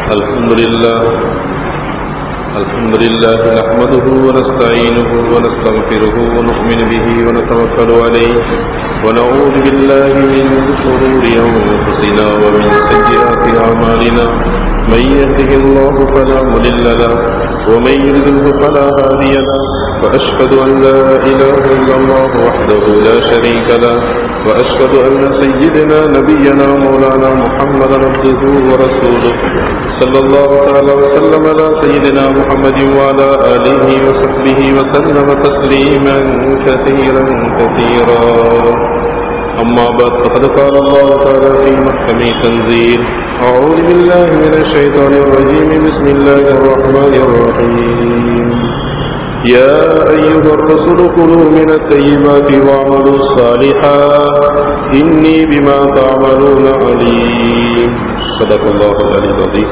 الحمد لله الحمد لله نحمده ونستعينه ونستغفره ونؤمن به ونتوكل عليه ونعوذ بالله من شرور انفسنا ومن سيئات اعمالنا من يهده الله فلا مضل له ومن يضلله فلا هادي له واشهد ان لا اله الا الله وحده لا شريك له واشهد ان سيدنا نبينا مولانا محمدا عبده ورسوله صلى الله تعالى وسلم على سيدنا محمد وعلى اله وصحبه وسلم تسليما كثيرا كثيرا أما بعد فقد قال الله تعالى في محكم تنزيل أعوذ بالله من الشيطان الرجيم بسم الله الرحمن الرحيم يا أيها الرسل كلوا من الطيبات واعملوا صالحا إني بما تعملون عليم صدق الله العلي العظيم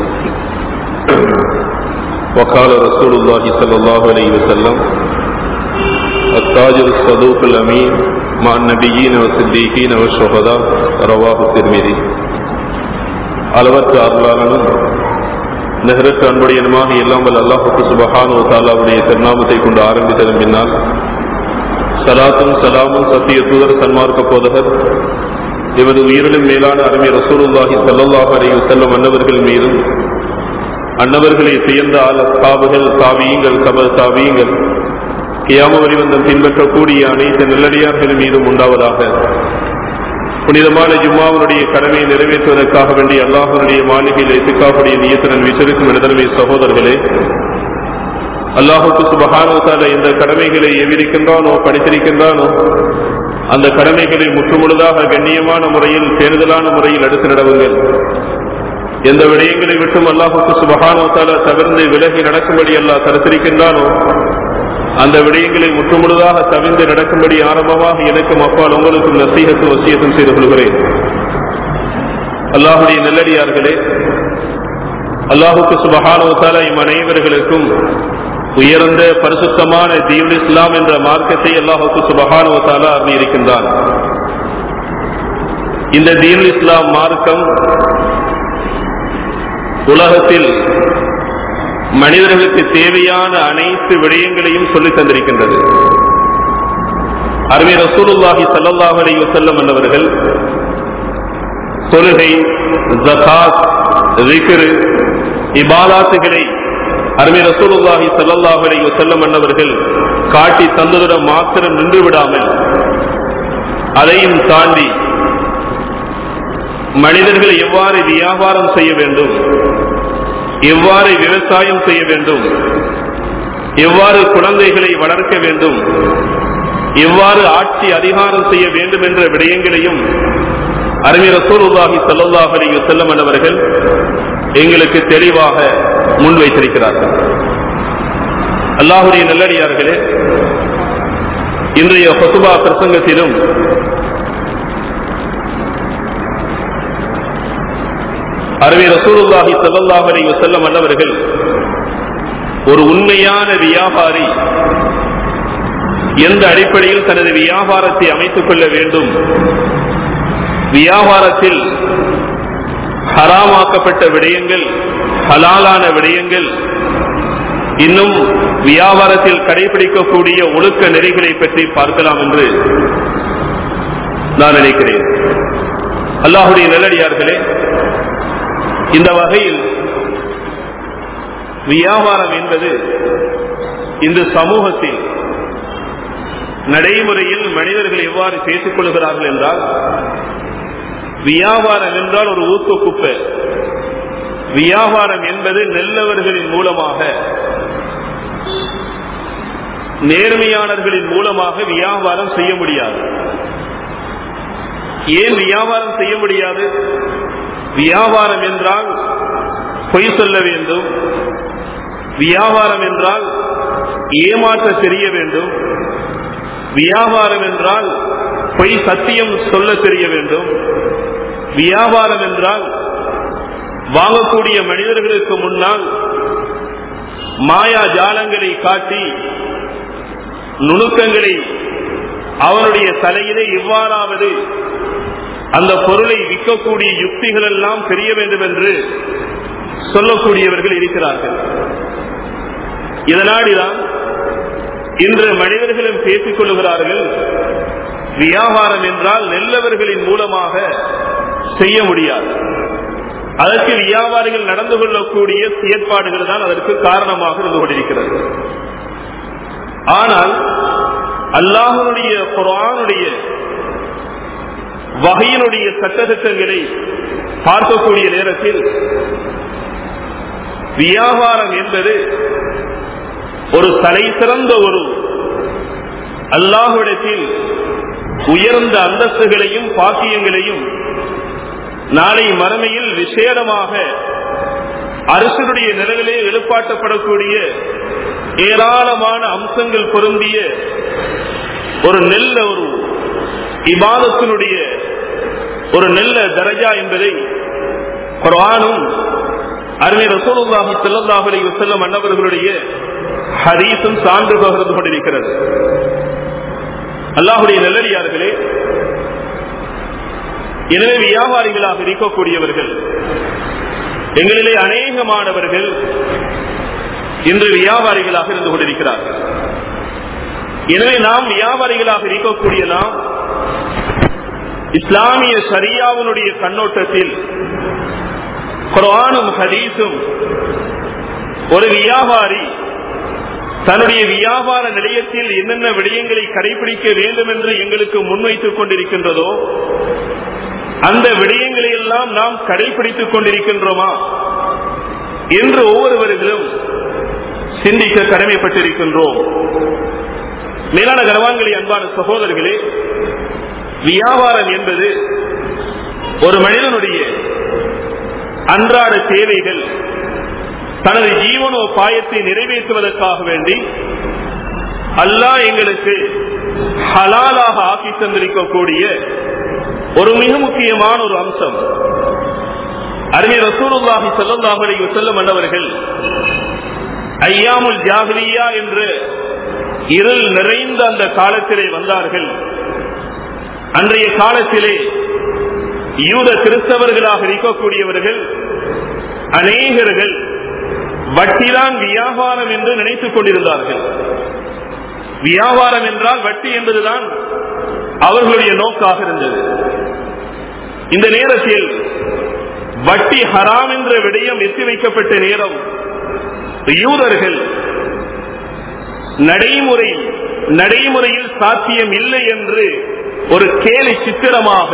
وقال رسول الله صلى الله عليه وسلم التاجر الصدوق الأمين مع النبيين والصديقين والشهداء رواه الترمذي அளவற்ற அருளாளனும் நெஹ்ரற்ற அன்புடையனுமாக இல்லாமல் அல்லாஹுக்கு சுபஹானு தாலாவுடைய திருநாமத்தை கொண்டு ஆரம்பித்ததன் பின்னால் சலாத்தும் சலாமும் சத்திய தூதர் சன்மார்க்க போதகர் இவரது உயிரிலும் மேலான அருமை ரசூலுல்லாஹி சல்லாஹ் அலி செல்லும் அன்னவர்கள் மீதும் அன்னவர்களை சேர்ந்த ஆல சாவுகள் சாவியுங்கள் கபல் சாவியுங்கள் கியாம வரிவந்தம் பின்பற்றக்கூடிய அனைத்து நல்லடியார்கள் மீதும் உண்டாவதாக புனிதமான ஜும்மாவுடைய கடமையை நிறைவேற்றுவதற்காக வேண்டிய அல்லாஹனுடைய மாளிகையில் எத்துக்காவுடைய நியத்துடன் விசரிக்கும் இடதனமே சகோதரர்களே அல்லாஹுக்கு சுபகானத்தால இந்த கடமைகளை எவ்விருக்கின்றானோ படித்திருக்கின்றானோ அந்த கடமைகளை முற்றுமுழுதாக கண்ணியமான முறையில் தேர்தலான முறையில் அடுத்து நடவுங்கள் எந்த விடயங்களை விட்டும் அல்லாஹுக்கு சுபகானத்தால தவிர்ந்து விலகி நடக்கும்படி அல்லாஹ் தடுத்திருக்கின்றானோ அந்த விடயங்களை முற்றுமுழுதாக தவிர்ந்து நடக்கும்படி ஆரம்பமாக எனக்கும் அப்பால் உங்களுக்கும் நசீகத்தும் வசியத்தும் செய்து கொள்கிறேன் அல்லாஹுடைய நல்லடியார்களே அல்லாஹுக்கு சுபகானவத்தால இம் அனைவர்களுக்கும் உயர்ந்த பரிசுத்தமான தீவுல் இஸ்லாம் என்ற மார்க்கத்தை அல்லாஹுக்கு சுபகானவத்தால அறிந்திருக்கின்றான் இந்த தீனுல் இஸ்லாம் மார்க்கம் உலகத்தில் மனிதர்களுக்கு தேவையான அனைத்து விடயங்களையும் சொல்லித் தந்திருக்கின்றது அருமை ரசூலுல்லாஹி சல்லாஹ் அலி வசல்லம் என்பவர்கள் தொழுகை ஜகாத் ரிக்ரு இபாலாத்துகளை அருமை ரசூலுல்லாஹி சல்லாஹ் அலி வசல்லம் என்பவர்கள் காட்டி தந்ததுடன் மாத்திரம் நின்று விடாமல் அதையும் தாண்டி மனிதர்கள் எவ்வாறு வியாபாரம் செய்ய வேண்டும் எவ்வாறு விவசாயம் செய்ய வேண்டும் எவ்வாறு குழந்தைகளை வளர்க்க வேண்டும் எவ்வாறு ஆட்சி அதிகாரம் செய்ய வேண்டும் என்ற விடயங்களையும் அறிஞர் ரசூலுல்லாஹி சல்லாஹ் அலி செல்லம் அவர்கள் எங்களுக்கு தெளிவாக முன்வைத்திருக்கிறார்கள் அல்லாஹுடைய நல்லடியார்களே இன்றைய பசுபா பிரசங்கத்திலும் அருமை ரசூலுல்லாஹி சல்லாஹ் அலி வசல்லம் அல்லவர்கள் ஒரு உண்மையான வியாபாரி எந்த அடிப்படையில் தனது வியாபாரத்தை அமைத்துக் கொள்ள வேண்டும் வியாபாரத்தில் ஹராமாக்கப்பட்ட விடயங்கள் ஹலாலான விடயங்கள் இன்னும் வியாபாரத்தில் கடைபிடிக்கக்கூடிய ஒழுக்க நெறிகளை பற்றி பார்க்கலாம் என்று நான் நினைக்கிறேன் அல்லாஹுடைய நல்லடியார்களே இந்த வகையில் வியாபாரம் என்பது இந்த சமூகத்தில் நடைமுறையில் மனிதர்கள் எவ்வாறு பேசிக் கொள்கிறார்கள் என்றால் வியாபாரம் என்றால் ஒரு ஊக்க குப்பை வியாபாரம் என்பது நல்லவர்களின் மூலமாக நேர்மையாளர்களின் மூலமாக வியாபாரம் செய்ய முடியாது ஏன் வியாபாரம் செய்ய முடியாது வியாபாரம் என்றால் பொய் சொல்ல வேண்டும் வியாபாரம் என்றால் ஏமாற்ற தெரிய வேண்டும் வியாபாரம் என்றால் பொய் சத்தியம் சொல்ல தெரிய வேண்டும் வியாபாரம் என்றால் வாங்கக்கூடிய மனிதர்களுக்கு முன்னால் மாயா ஜாலங்களை காட்டி நுணுக்கங்களை அவனுடைய தலையிலே இவ்வாறாவது அந்த பொருளை விற்கக்கூடிய யுக்திகள் எல்லாம் தெரிய வேண்டும் என்று சொல்லக்கூடியவர்கள் இருக்கிறார்கள் இதனாடிதான் இன்று மனிதர்களும் பேசிக் கொள்ளுகிறார்கள் வியாபாரம் என்றால் நெல்லவர்களின் மூலமாக செய்ய முடியாது அதற்கு வியாபாரிகள் நடந்து கொள்ளக்கூடிய செயற்பாடுகள் தான் அதற்கு காரணமாக இருந்து கொண்டிருக்கிறது ஆனால் அல்லாஹனுடைய குரானுடைய வகையினுடைய சட்டத்திட்டங்களை பார்க்கக்கூடிய நேரத்தில் வியாபாரம் என்பது ஒரு தலை சிறந்த ஒரு அல்லாஹுடத்தில் உயர்ந்த அந்தஸ்துகளையும் பாக்கியங்களையும் நாளை மறுமையில் விசேடமாக அரசனுடைய நிலையிலே எழுப்பாட்டப்படக்கூடிய ஏராளமான அம்சங்கள் பொருந்திய ஒரு நெல்ல ஒரு இபாதத்தினுடைய ஒரு நெல்ல தரஜா என்பதை குரானும் அருமை ரசூலுல்லாஹி ஸல்லல்லாஹு அலைஹி வஸல்லம் அன்னவர்களுடைய ஹதீஸும் சான்று பகிர்ந்து கொண்டிருக்கிறது அல்லாஹுடைய நல்லடியார்களே எனவே வியாபாரிகளாக இருக்கக்கூடியவர்கள் எங்களிலே அநேகமானவர்கள் இன்று வியாபாரிகளாக இருந்து கொண்டிருக்கிறார்கள் எனவே நாம் வியாபாரிகளாக இருக்கக்கூடிய நாம் இஸ்லாமிய சரியாவினுடைய கண்ணோட்டத்தில் குரானும் ஹதீஸும் ஒரு வியாபாரி தன்னுடைய வியாபார நிலையத்தில் என்னென்ன விடயங்களை கடைபிடிக்க வேண்டும் என்று எங்களுக்கு முன்வைத்துக் கொண்டிருக்கின்றதோ அந்த விடயங்களை எல்லாம் நாம் கடைபிடித்துக் கொண்டிருக்கின்றோமா என்று ஒவ்வொருவர்களும் சிந்திக்க கடமைப்பட்டிருக்கின்றோம் மேலான கனவான்களே அன்பான சகோதரர்களே வியாபாரம் என்பது ஒரு மனிதனுடைய அன்றாட தேவைகள் தனது ஜீவனோபாயத்தை நிறைவேற்றுவதற்காக வேண்டி அல்லாஹ் எங்களுக்கு ஹலாலாக ஆக்கி தந்திருக்கக்கூடிய ஒரு மிக முக்கியமான ஒரு அம்சம் அருமை ரசூலுல்லாஹி ஸல்லல்லாஹு அலைஹி வஸல்லம் அன்னவர்கள் ஐயாமுல் ஜாஹிலியா என்று இருள் நிறைந்த அந்த காலத்திலே வந்தார்கள் அன்றைய காலத்திலே யூத கிறிஸ்தவர்களாக இருக்கக்கூடியவர்கள் அநேகர்கள் வட்டிதான் வியாபாரம் என்று நினைத்துக் கொண்டிருந்தார்கள் வியாபாரம் என்றால் வட்டி என்பதுதான் அவர்களுடைய நோக்காக இருந்தது இந்த நேரத்தில் வட்டி ஹராம் என்ற விடயம் எத்தி வைக்கப்பட்ட நேரம் யூதர்கள் நடைமுறை நடைமுறையில் சாத்தியம் இல்லை என்று ஒரு கேலி சித்திரமாக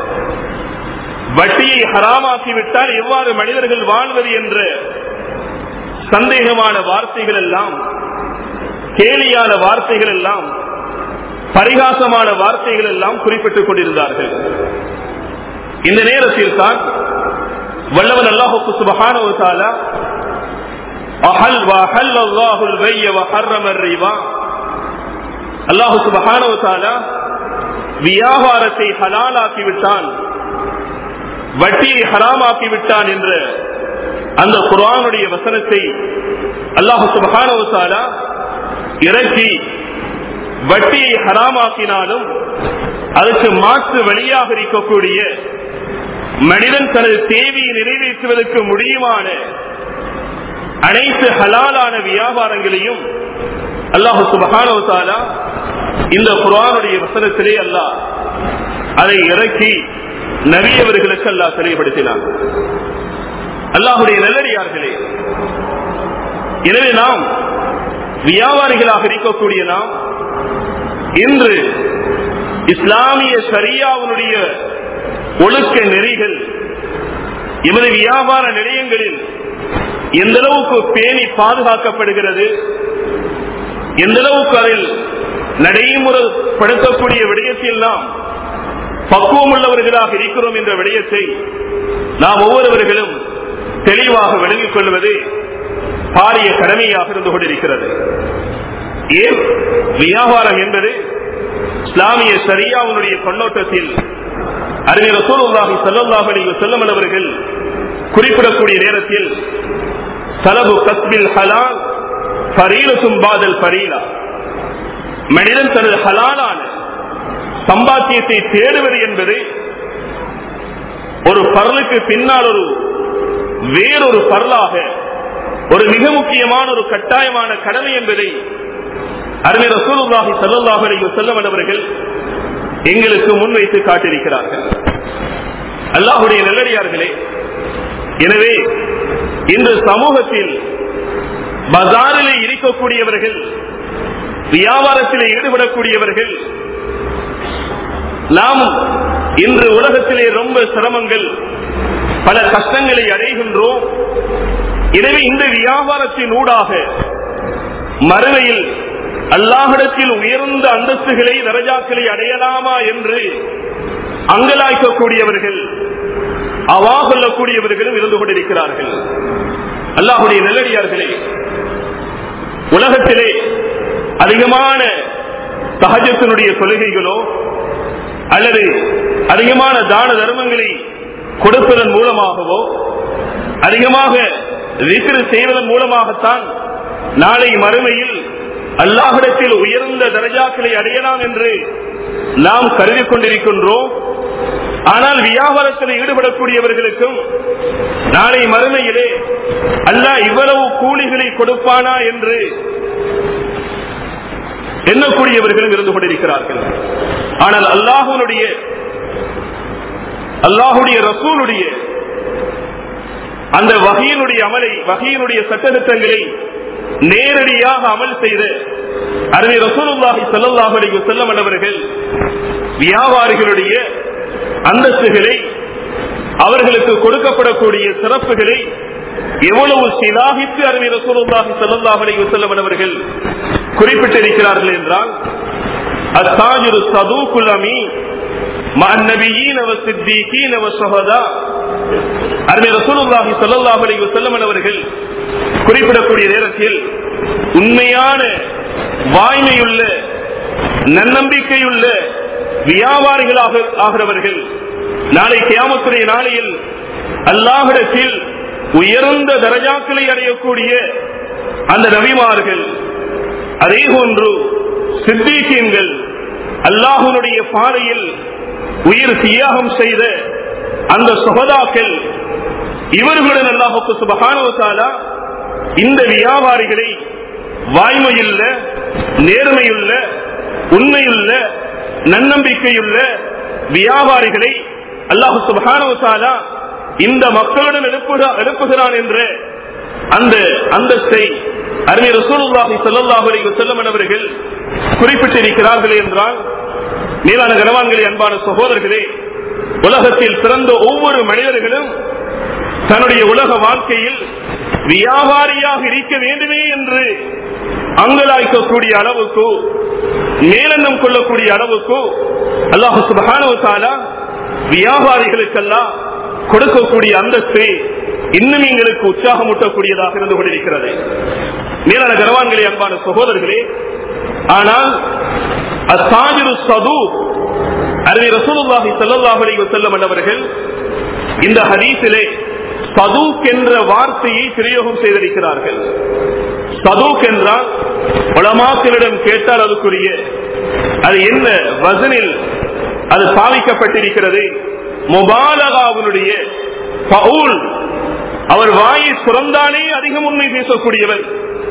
வட்டியை ஹராமாக்கிவிட்டால் எவ்வாறு மனிதர்கள் வாழ்வது என்ற சந்தேகமான வார்த்தைகள் எல்லாம் கேலியான வார்த்தைகள் எல்லாம் பரிகாசமான வார்த்தைகள் எல்லாம் குறிப்பிட்டுக் கொண்டிருந்தார்கள் இந்த நேரத்தில் தான் வல்லவன் அல்லாஹுக்கு சுபகான ஒரு தாலா அஹல் வஹல் அல்லாஹுல் வைய வஹர்ரமர் ரிவா அல்லாஹு சுபகான ஒரு தாலா வியாபாரத்தை ஹலாலாக்கி விட்டான் வட்டியை ஹராமாக்கி விட்டான் என்ற அந்த குரானுடைய வசனத்தை அல்லாஹு சுபகான இறக்கி வட்டியை ஹராமாக்கினாலும் அதற்கு மாற்று வழியாக இருக்கக்கூடிய மனிதன் தனது தேவையை நிறைவேற்றுவதற்கு முடியுமான அனைத்து ஹலாலான வியாபாரங்களையும் அல்லாஹு சுபகான இந்த குரானுடைய வசனத்திலே அல்லாஹ் அதை இறக்கி நவியவர்களுக்கு அல்லாஹ் தெளிவுபடுத்தினான் அல்லாஹுடைய நல்லடியார்களே எனவே நாம் வியாபாரிகளாக இருக்கக்கூடிய நாம் இன்று இஸ்லாமிய சரியாவுடைய ஒழுக்க நெறிகள் எமது வியாபார நிலையங்களில் எந்த அளவுக்கு பேணி பாதுகாக்கப்படுகிறது எந்த அளவுக்கு அதில் நடைமுறைப்படுத்தக்கூடிய விடயத்தில் நாம் பக்குவம் உள்ளவர்களாக இருக்கிறோம் என்ற விடயத்தை நாம் ஒவ்வொருவர்களும் தெளிவாக விளங்கிக் கொள்வது பாரிய கடமையாக இருந்து கொண்டிருக்கிறது ஏன் வியாபாரம் என்பது இஸ்லாமிய சரியாவுடைய கண்ணோட்டத்தில் அறிஞர் ரசூலுல்லாஹி ஸல்லல்லாஹு அலைஹி வஸல்லம் அவர்கள் குறிப்பிடக்கூடிய நேரத்தில் சலபு கஸ்பில் ஹலால் ஃபரீலத்தும் பாதல் ஃபரீலா மனிதன் தனது ஹலாலான சம்பாத்தியத்தை தேடுவது என்பது ஒரு பரலுக்கு பின்னால் ஒரு வேறொரு பரலாக ஒரு மிக முக்கியமான ஒரு கட்டாயமான கடமை என்பதை அருமை ரசூலுல்லாஹி ஸல்லல்லாஹு அலைஹி வஸல்லம் அவர்கள் எங்களுக்கு முன்வைத்து காட்டியிருக்கிறார்கள் அல்லாஹுடைய நல்லடியார்களே எனவே இன்று சமூகத்தில் பஜாரிலே இருக்கக்கூடியவர்கள் வியாபாரத்திலே ஈடுபடக்கூடியவர்கள் நாம் இன்று உலகத்திலே ரொம்ப சிரமங்கள் பல கஷ்டங்களை அடைகின்றோம் எனவே இந்த வியாபாரத்தின் ஊடாக மறுமையில் அல்லாஹிடத்தில் உயர்ந்த அந்தஸ்துகளை தரஜாக்களை அடையலாமா என்று அங்கலாய்க்கக்கூடியவர்கள் அவா கொள்ளக்கூடியவர்களும் இருந்து கொண்டிருக்கிறார்கள் அல்லாஹுடைய நல்லடியார்களே உலகத்திலே அதிகமான சகஜத்தினுடைய தொழுகைகளோ அல்லது அதிகமான தான தர்மங்களை கொடுப்பதன் மூலமாகவோ அதிகமாக விக்கிர செய்வதன் மூலமாகத்தான் நாளை மறுமையில் அல்லாஹிடத்தில் உயர்ந்த தரஜாக்களை அடையலாம் என்று நாம் கருதி கொண்டிருக்கின்றோம் ஆனால் வியாபாரத்தில் ஈடுபடக்கூடியவர்களுக்கும் நாளை மறுமையிலே அல்லாஹ் இவ்வளவு கூலிகளை கொடுப்பானா என்று எண்ணக்கூடியவர்களும் இருந்து கொண்டிருக்கிறார்கள் ஆனால் அல்லாஹுடைய அல்லாஹுடைய ரசூலுடைய அந்த வகையினுடைய அமலை வகையினுடைய சட்டத்திட்டங்களை நேரடியாக அமல் செய்த அருமை ரசூலுல்லாஹி ஸல்லல்லாஹு அலைஹி வஸல்லம் அவர்கள் வியாபாரிகளுடைய அந்தஸ்துகளை அவர்களுக்கு கொடுக்கப்படக்கூடிய சிறப்புகளை எவ்வளவு சிலாகித்து அருமை ரசூலுல்லாஹி ஸல்லல்லாஹு அலைஹி வஸல்லம் அவர்கள் குறிப்பிட்டிருக்கிறார்கள் என்றால் அத்தாஜிரு சதூகுல் அமீன் மஅன் நபியீன வஸ்ஸித்தீகீன வஸ்ஸுஹதா அருமை ரசூலுல்லாஹி ஸல்லல்லாஹு அலைஹி வஸல்லம் அவர்கள் குறிப்பிடக்கூடிய நேரத்தில் உண்மையான வாய்மையுள்ள நன்னம்பிக்கையுள்ள வியாபாரிகளாக ஆகிறவர்கள் நாளை கியாமத்துடைய நாளையில் அல்லாஹிடத்தில் உயர்ந்த தரஜாக்களை அடையக்கூடிய அந்த நபிமார்கள் அதே போன்று சித்தீக்கியங்கள் அல்லாஹனுடைய பாதையில் உயிர் தியாகம் செய்த அந்த சுகதாக்கள் இவர்களுடன் அல்லாஹுக்கு சுபகானவசாலா இந்த வியாபாரிகளை வாய்மையுள்ள நேர்மையுள்ள உண்மையுள்ள நன்னம்பிக்கையுள்ள வியாபாரிகளை அல்லாஹு சுபகானவசாலா இந்த மக்களுடன் எழுப்புகிறா- எழுப்புகிறான் என்ற அந்த அந்தஸ்தை அருமை ரசூலுல்லாஹி ஸல்லல்லாஹு அலைஹி வஸல்லம் அவர்கள் குறிப்பிட்டிருக்கிறார்கள் என்றால் மேலான கனவான்களே அன்பான சகோதரர்களே உலகத்தில் பிறந்த ஒவ்வொரு மனிதர்களும் தன்னுடைய உலக வாழ்க்கையில் வியாபாரியாக இருக்க வேண்டுமே என்று அங்கலாய்க்கக்கூடிய அளவுக்கு மேலெண்ணம் கொள்ளக்கூடிய அளவுக்கு அல்லாஹு சுபஹானஹு தஆலா வியாபாரிகளுக்கெல்லாம் கொடுக்கக்கூடிய அந்தஸ்து இன்னும் எங்களுக்கு உற்சாகமூட்டக்கூடியதாக இருந்து கொண்டிருக்கிறது மேலான கனவான்களே அன்பான சகோதரர்களே ஆனால் அசாஜிரு சது அருமை ரசூலுல்லாஹி ஸல்லல்லாஹு அலைஹி வஸல்லம் அவர்கள் இந்த ஹதீஸிலே சதூக் என்ற வார்த்தையை பிரயோகம் செய்திருக்கிறார்கள் சதூக் என்றால் உலமாக்களிடம் கேட்டால் அதுக்குரிய அது என்ன வசனில் அது பாவிக்கப்பட்டிருக்கிறது முபாலகாவினுடைய பவுல் அவர் வாயை சுரந்தாலே அதிகம் உண்மை பேசக்கூடியவர்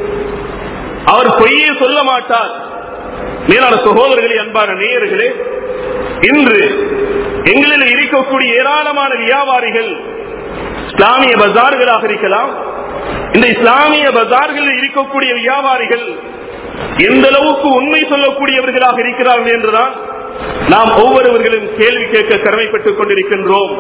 அவர் பொய்யே சொல்ல மாட்டார் மேலான சகோதரர்களே அன்பான நேயர்களே இன்று எங்களில் இருக்கக்கூடிய ஏராளமான வியாபாரிகள் இஸ்லாமிய பஜார்களாக இருக்கலாம் இந்த இஸ்லாமிய பஜார்களில் இருக்கக்கூடிய வியாபாரிகள் எந்த அளவுக்கு உண்மை சொல்லக்கூடியவர்களாக இருக்கிறார்கள் என்றுதான் நாம் ஒவ்வொருவர்களும் கேள்வி கேட்க கடமைப்பட்டுக் கொண்டிருக்கின்றோம்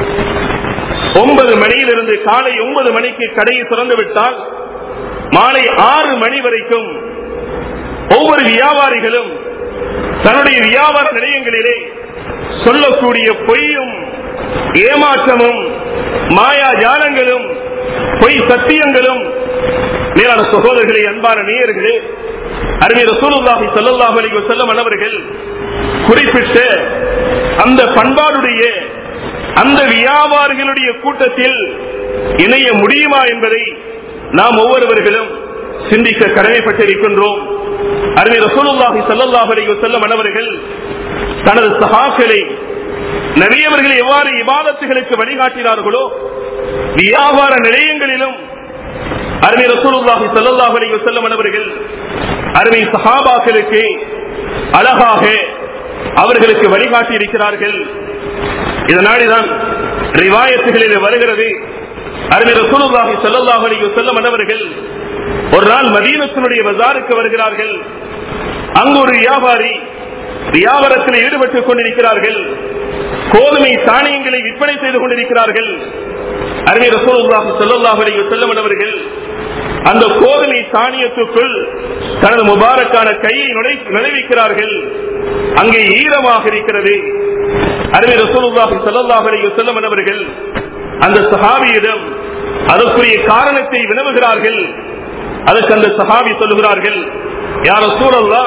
ஒன்பது மணியிலிருந்து காலை ஒன்பது மணிக்கு கடையை திறந்து விட்டால் மாலை ஆறு மணி வரைக்கும் ஒவ்வொரு வியாபாரிகளும் தன்னுடைய வியாபார நிலையங்களிலே சொல்லக்கூடிய பொய்யும் ஏமாற்றமும் மாயா ஜாலங்களும் பொய் சத்தியங்களும் மேலான சகோதரர்களே அன்பான நேயர்களே அருமை ரசூலுல்லாஹி ஸல்லல்லாஹு அலைஹி வஸல்லம் அவர்கள் குறிப்பிட்ட அந்த பண்பாடுடைய அந்த வியாபாரிகளுடைய கூட்டத்தில் இணைய முடியுமா என்பதை நாம் ஒவ்வொருவர்களும் சிந்திக்க கடமைப்பட்டிருக்கின்றோம் அருமை ரசூலுல்லாஹி ஸல்லல்லாஹு அலைஹி வஸல்லம் அவர்கள் தனது சகாக்களை நபியவர்கள் எவ்வாறு இபாதத்துகளுக்கு வழிகாட்டினார்களோ வியாபார நிலையங்களிலும் அருமை ரசூலுல்லாஹி ஸல்லல்லாஹு அலைஹி வஸல்லம் அவர்கள் அருமை சஹாபாக்களுக்கு அழகாக அவர்களுக்கு வழிகாட்டி இருக்கிறார்கள் இதனாடிதான் ரிவாயத்துகளில் வருகிறது அருமை ரசூலுல்லாஹி ஸல்லல்லாஹு அலைஹி வஸல்லம் அவர்கள் ஒரு நாள் மதீனத்தினுடைய பஜாருக்கு வருகிறார்கள் அங்கு ஒரு வியாபாரி வியாபாரத்தில் ஈடுபட்டுக் கொண்டிருக்கிறார்கள் கோதுமை தானியங்களை விற்பனை செய்து கொண்டிருக்கிறார்கள் அருமை ரசூலுல்லாஹி ஸல்லல்லாஹு அலைஹி வஸல்லம் அவர்கள் அந்த கோதுமை தானியத்துக்குள் தனது முபாரக்கான கையை நுழை- நுழைவிக்கிறார்கள் அங்கே ஈரமாக இருக்கிறது அருமை ரசூலுல்லாஹி ஸல்லல்லாஹு அலைஹி வஸல்லம் அவர்கள் அந்த சஹாபியிடம் அதற்குரிய காரணத்தை வினவுகிறார்கள் அதற்கு அந்த சஹாபி சொல்லுகிறார்கள் யார் ரசூலல்லா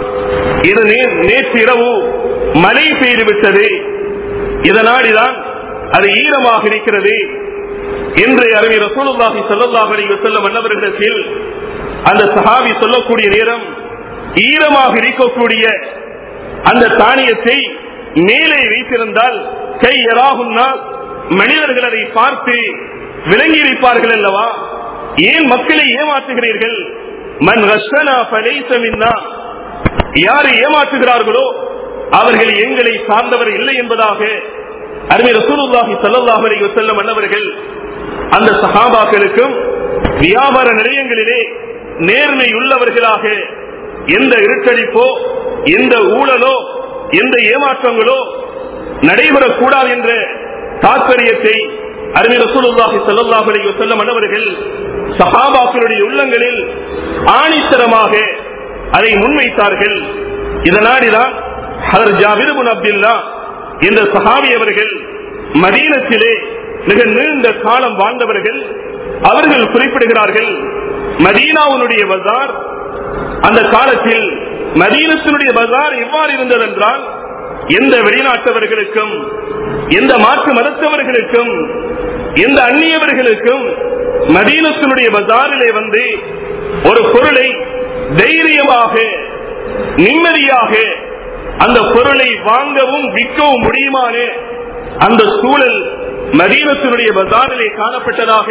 இது நே- நேற்று இரவு மழை பெய்து விட்டது இதனாடிதான் அது ஈரமாக இருக்கிறது என்று அறிவி ரசூலுல்லாஹி ஸல்லல்லாஹு அலைஹி வஸல்லம் அன்னவர்களிடத்தில் அந்த சஹாபி சொல்லக்கூடிய நேரம் ஈரமாக இருக்கக்கூடிய அந்த தானியத்தை மேலே வைத்திருந்தால் கை எராகுன்னா மனிதர்கள் அதை பார்த்து விளங்கி இருப்பார்கள் அல்லவா ஏன் மக்களை ஏமாற்றுகிறீர்கள் மன் ரஷனா ஃபலைஸ மின்னா யாரை ஏமாற்றுகிறார்களோ அவர்கள் எங்களை சார்ந்தவர் இல்லை என்பதாக அருமை ரசூலுல்லாஹி ஸல்லல்லாஹு அலைஹி வஸல்லம் அன்னவர்கள் அந்த சஹாபாக்களுக்கும் வியாபார நிலையங்களிலே நேர்மை உள்ளவர்களாக எந்த இருட்டடிப்போ எந்த ஊழலோ எந்த ஏமாற்றங்களோ நடைபெறக்கூடாது என்ற தாற்பயத்தை அருமை ரசூலுல்லாஹி ஸல்லல்லாஹு அலைஹி வஸல்லம் அன்னவர்கள் சஹாபாக்களுடைய உள்ளங்களில் ஆணித்தரமாக அதை முன்வைத்தார்கள் இதனாடிதான் ஹதர் ஜாபிர் இப்னு அப்துல்லா என்ற சஹாபி அவர்கள் மதீனத்திலே மிக நீண்ட காலம் வாழ்ந்தவர்கள் அவர்கள் குறிப்பிடுகிறார்கள் மதீனாவுடைய பஜார் அந்த காலத்தில் மதீனத்தினுடைய பஜார் எவ்வாறு இருந்ததென்றால் எந்த வெளிநாட்டவர்களுக்கும் எந்த மாற்று மதத்தவர்களுக்கும் எந்த அந்நியவர்களுக்கும் மதீனத்தினுடைய பஜாரிலே வந்து ஒரு பொருளை தைரியமாக நிம்மதியாக அந்த பொருளை வாங்கவும் விற்கவும் முடியுமான அந்த சூழல் மதீனத்தினுடைய பஜாரிலே காணப்பட்டதாக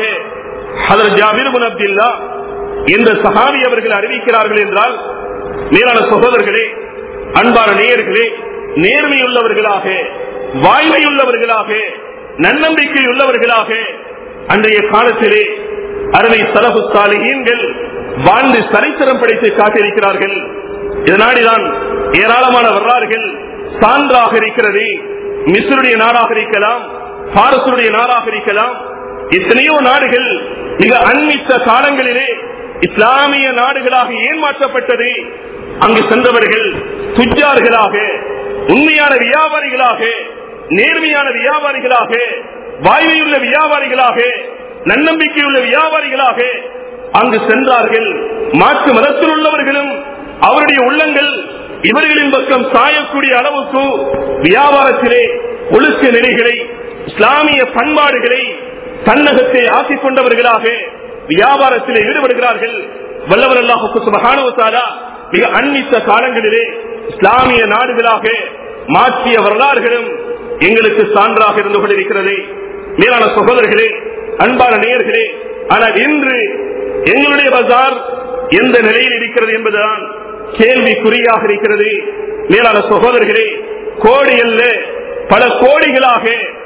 ஹதர் ஜாபிர் இப்னு அப்துல்லா என்ற சஹாபி அவர்கள் அறிவிக்கிறார்கள் என்றால் மேலான சகோதரர்களே அன்பான நேயர்களே நேர்மையுள்ளவர்களாக வாய்மையுள்ளவர்களாக நன்னம்பிக்கை உள்ளவர்களாக அன்றைய காலத்திலே அருமை சலபு சாலிகீன்கள் வாழ்ந்து சரித்திரம் படைத்து காட்டியிருக்கிறார்கள் இதனாடிதான் ஏராளமான வரலாறுகள் சான்றாக இருக்கிறது மிஸ்ருடைய நாடாக இருக்கலாம் பாரசுடைய நாடாக இருக்கலாம் எத்தனையோ நாடுகள் மிக அண்மித்த காலங்களிலே இஸ்லாமிய நாடுகளாக ஏன் மாற்றப்பட்டது அங்கு சென்றவர்கள் துஜார்களாக உண்மையான வியாபாரிகளாக நேர்மையான வியாபாரிகளாக வாய்மையுள்ள வியாபாரிகளாக நன்னம்பிக்கையுள்ள வியாபாரிகளாக அங்கு சென்றார்கள் மாற்று மதத்தில் உள்ளவர்களும் அவருடைய உள்ளங்கள் இவர்களின் பக்கம் சாயக்கூடிய அளவுக்கு வியாபாரத்திலே ஒழுக்க நெறிகளை இஸ்லாமிய பண்பாடுகளை தன்னகத்தை ஆக்கிக் கொண்டவர்களாக வியாபாரத்திலே ஈடுபடுகிறார்கள் வல்லவர் அல்லாஹுக்கு சுபஹானுவத்தாலா மிக அண்மித்த காலங்களிலே இஸ்லாமிய நாடுகளாக மாற்றிய வரலாறுகளும் எங்களுக்கு சான்றாக இருந்து கொண்டிருக்கிறது மேலான சகோதரர்களே அன்பான நேயர்களே ஆனால் இன்று எங்களுடைய பஜார் எந்த நிலையில் இருக்கிறது என்பதுதான் கேள்விக்குறியாக இருக்கிறது மேலான சகோதரர்களே கோடி அல்ல பல கோடிகளாக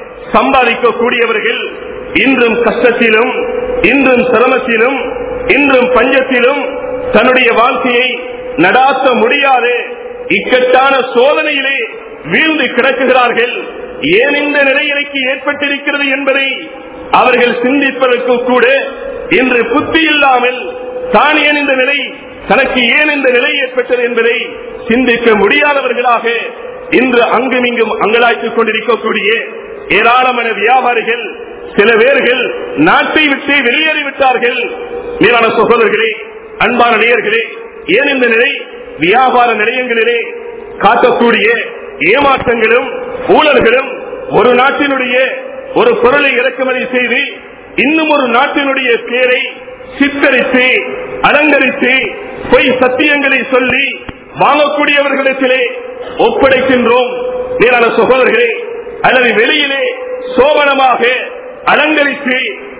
சம்பாதிக்கக்கூடியவர்கள் இன்றும் கஷ்டத்திலும் இன்றும் சிரமத்திலும் இன்றும் பஞ்சத்திலும் தன்னுடைய வாழ்க்கையை நடாத்த முடியாத இக்கட்டான சோதனையிலே வீழ்ந்து கிடக்குகிறார்கள் ஏன் இந்த நிலை எனக்கு ஏற்பட்டிருக்கிறது என்பதை அவர்கள் சிந்திப்பதற்கு கூட இன்று புத்தி இல்லாமல் தான் ஏன் இந்த நிலை தனக்கு ஏன் இந்த நிலை ஏற்பட்டது என்பதை சிந்திக்க முடியாதவர்களாக இன்று அங்கும் இங்கும் அங்கலாய்த்துக் கொண்டிருக்கக்கூடிய ஏராளமான வியாபாரிகள் சில பேர்கள் நாட்டை விட்டு வெளியேறிவிட்டார்கள் மேலான சகோதரர்களே அன்பான நேயர்களே ஏன் இந்த நிலை வியாபார நிலையங்களிலே காட்டக்கூடிய ஏமாற்றங்களும் ஊழல்களும் ஒரு நாட்டினுடைய ஒரு பொருளை இறக்குமதி செய்து இன்னும் ஒரு நாட்டினுடைய பேரை சித்தரித்து அலங்கரித்து பொய் சத்தியங்களை சொல்லி வாங்கக்கூடியவர்களிடத்திலே ஒப்படைக்கின்றோம் மேலான சகோதரர்களே அல்லது வெளியிலே சோபனமாக அலங்கரித்து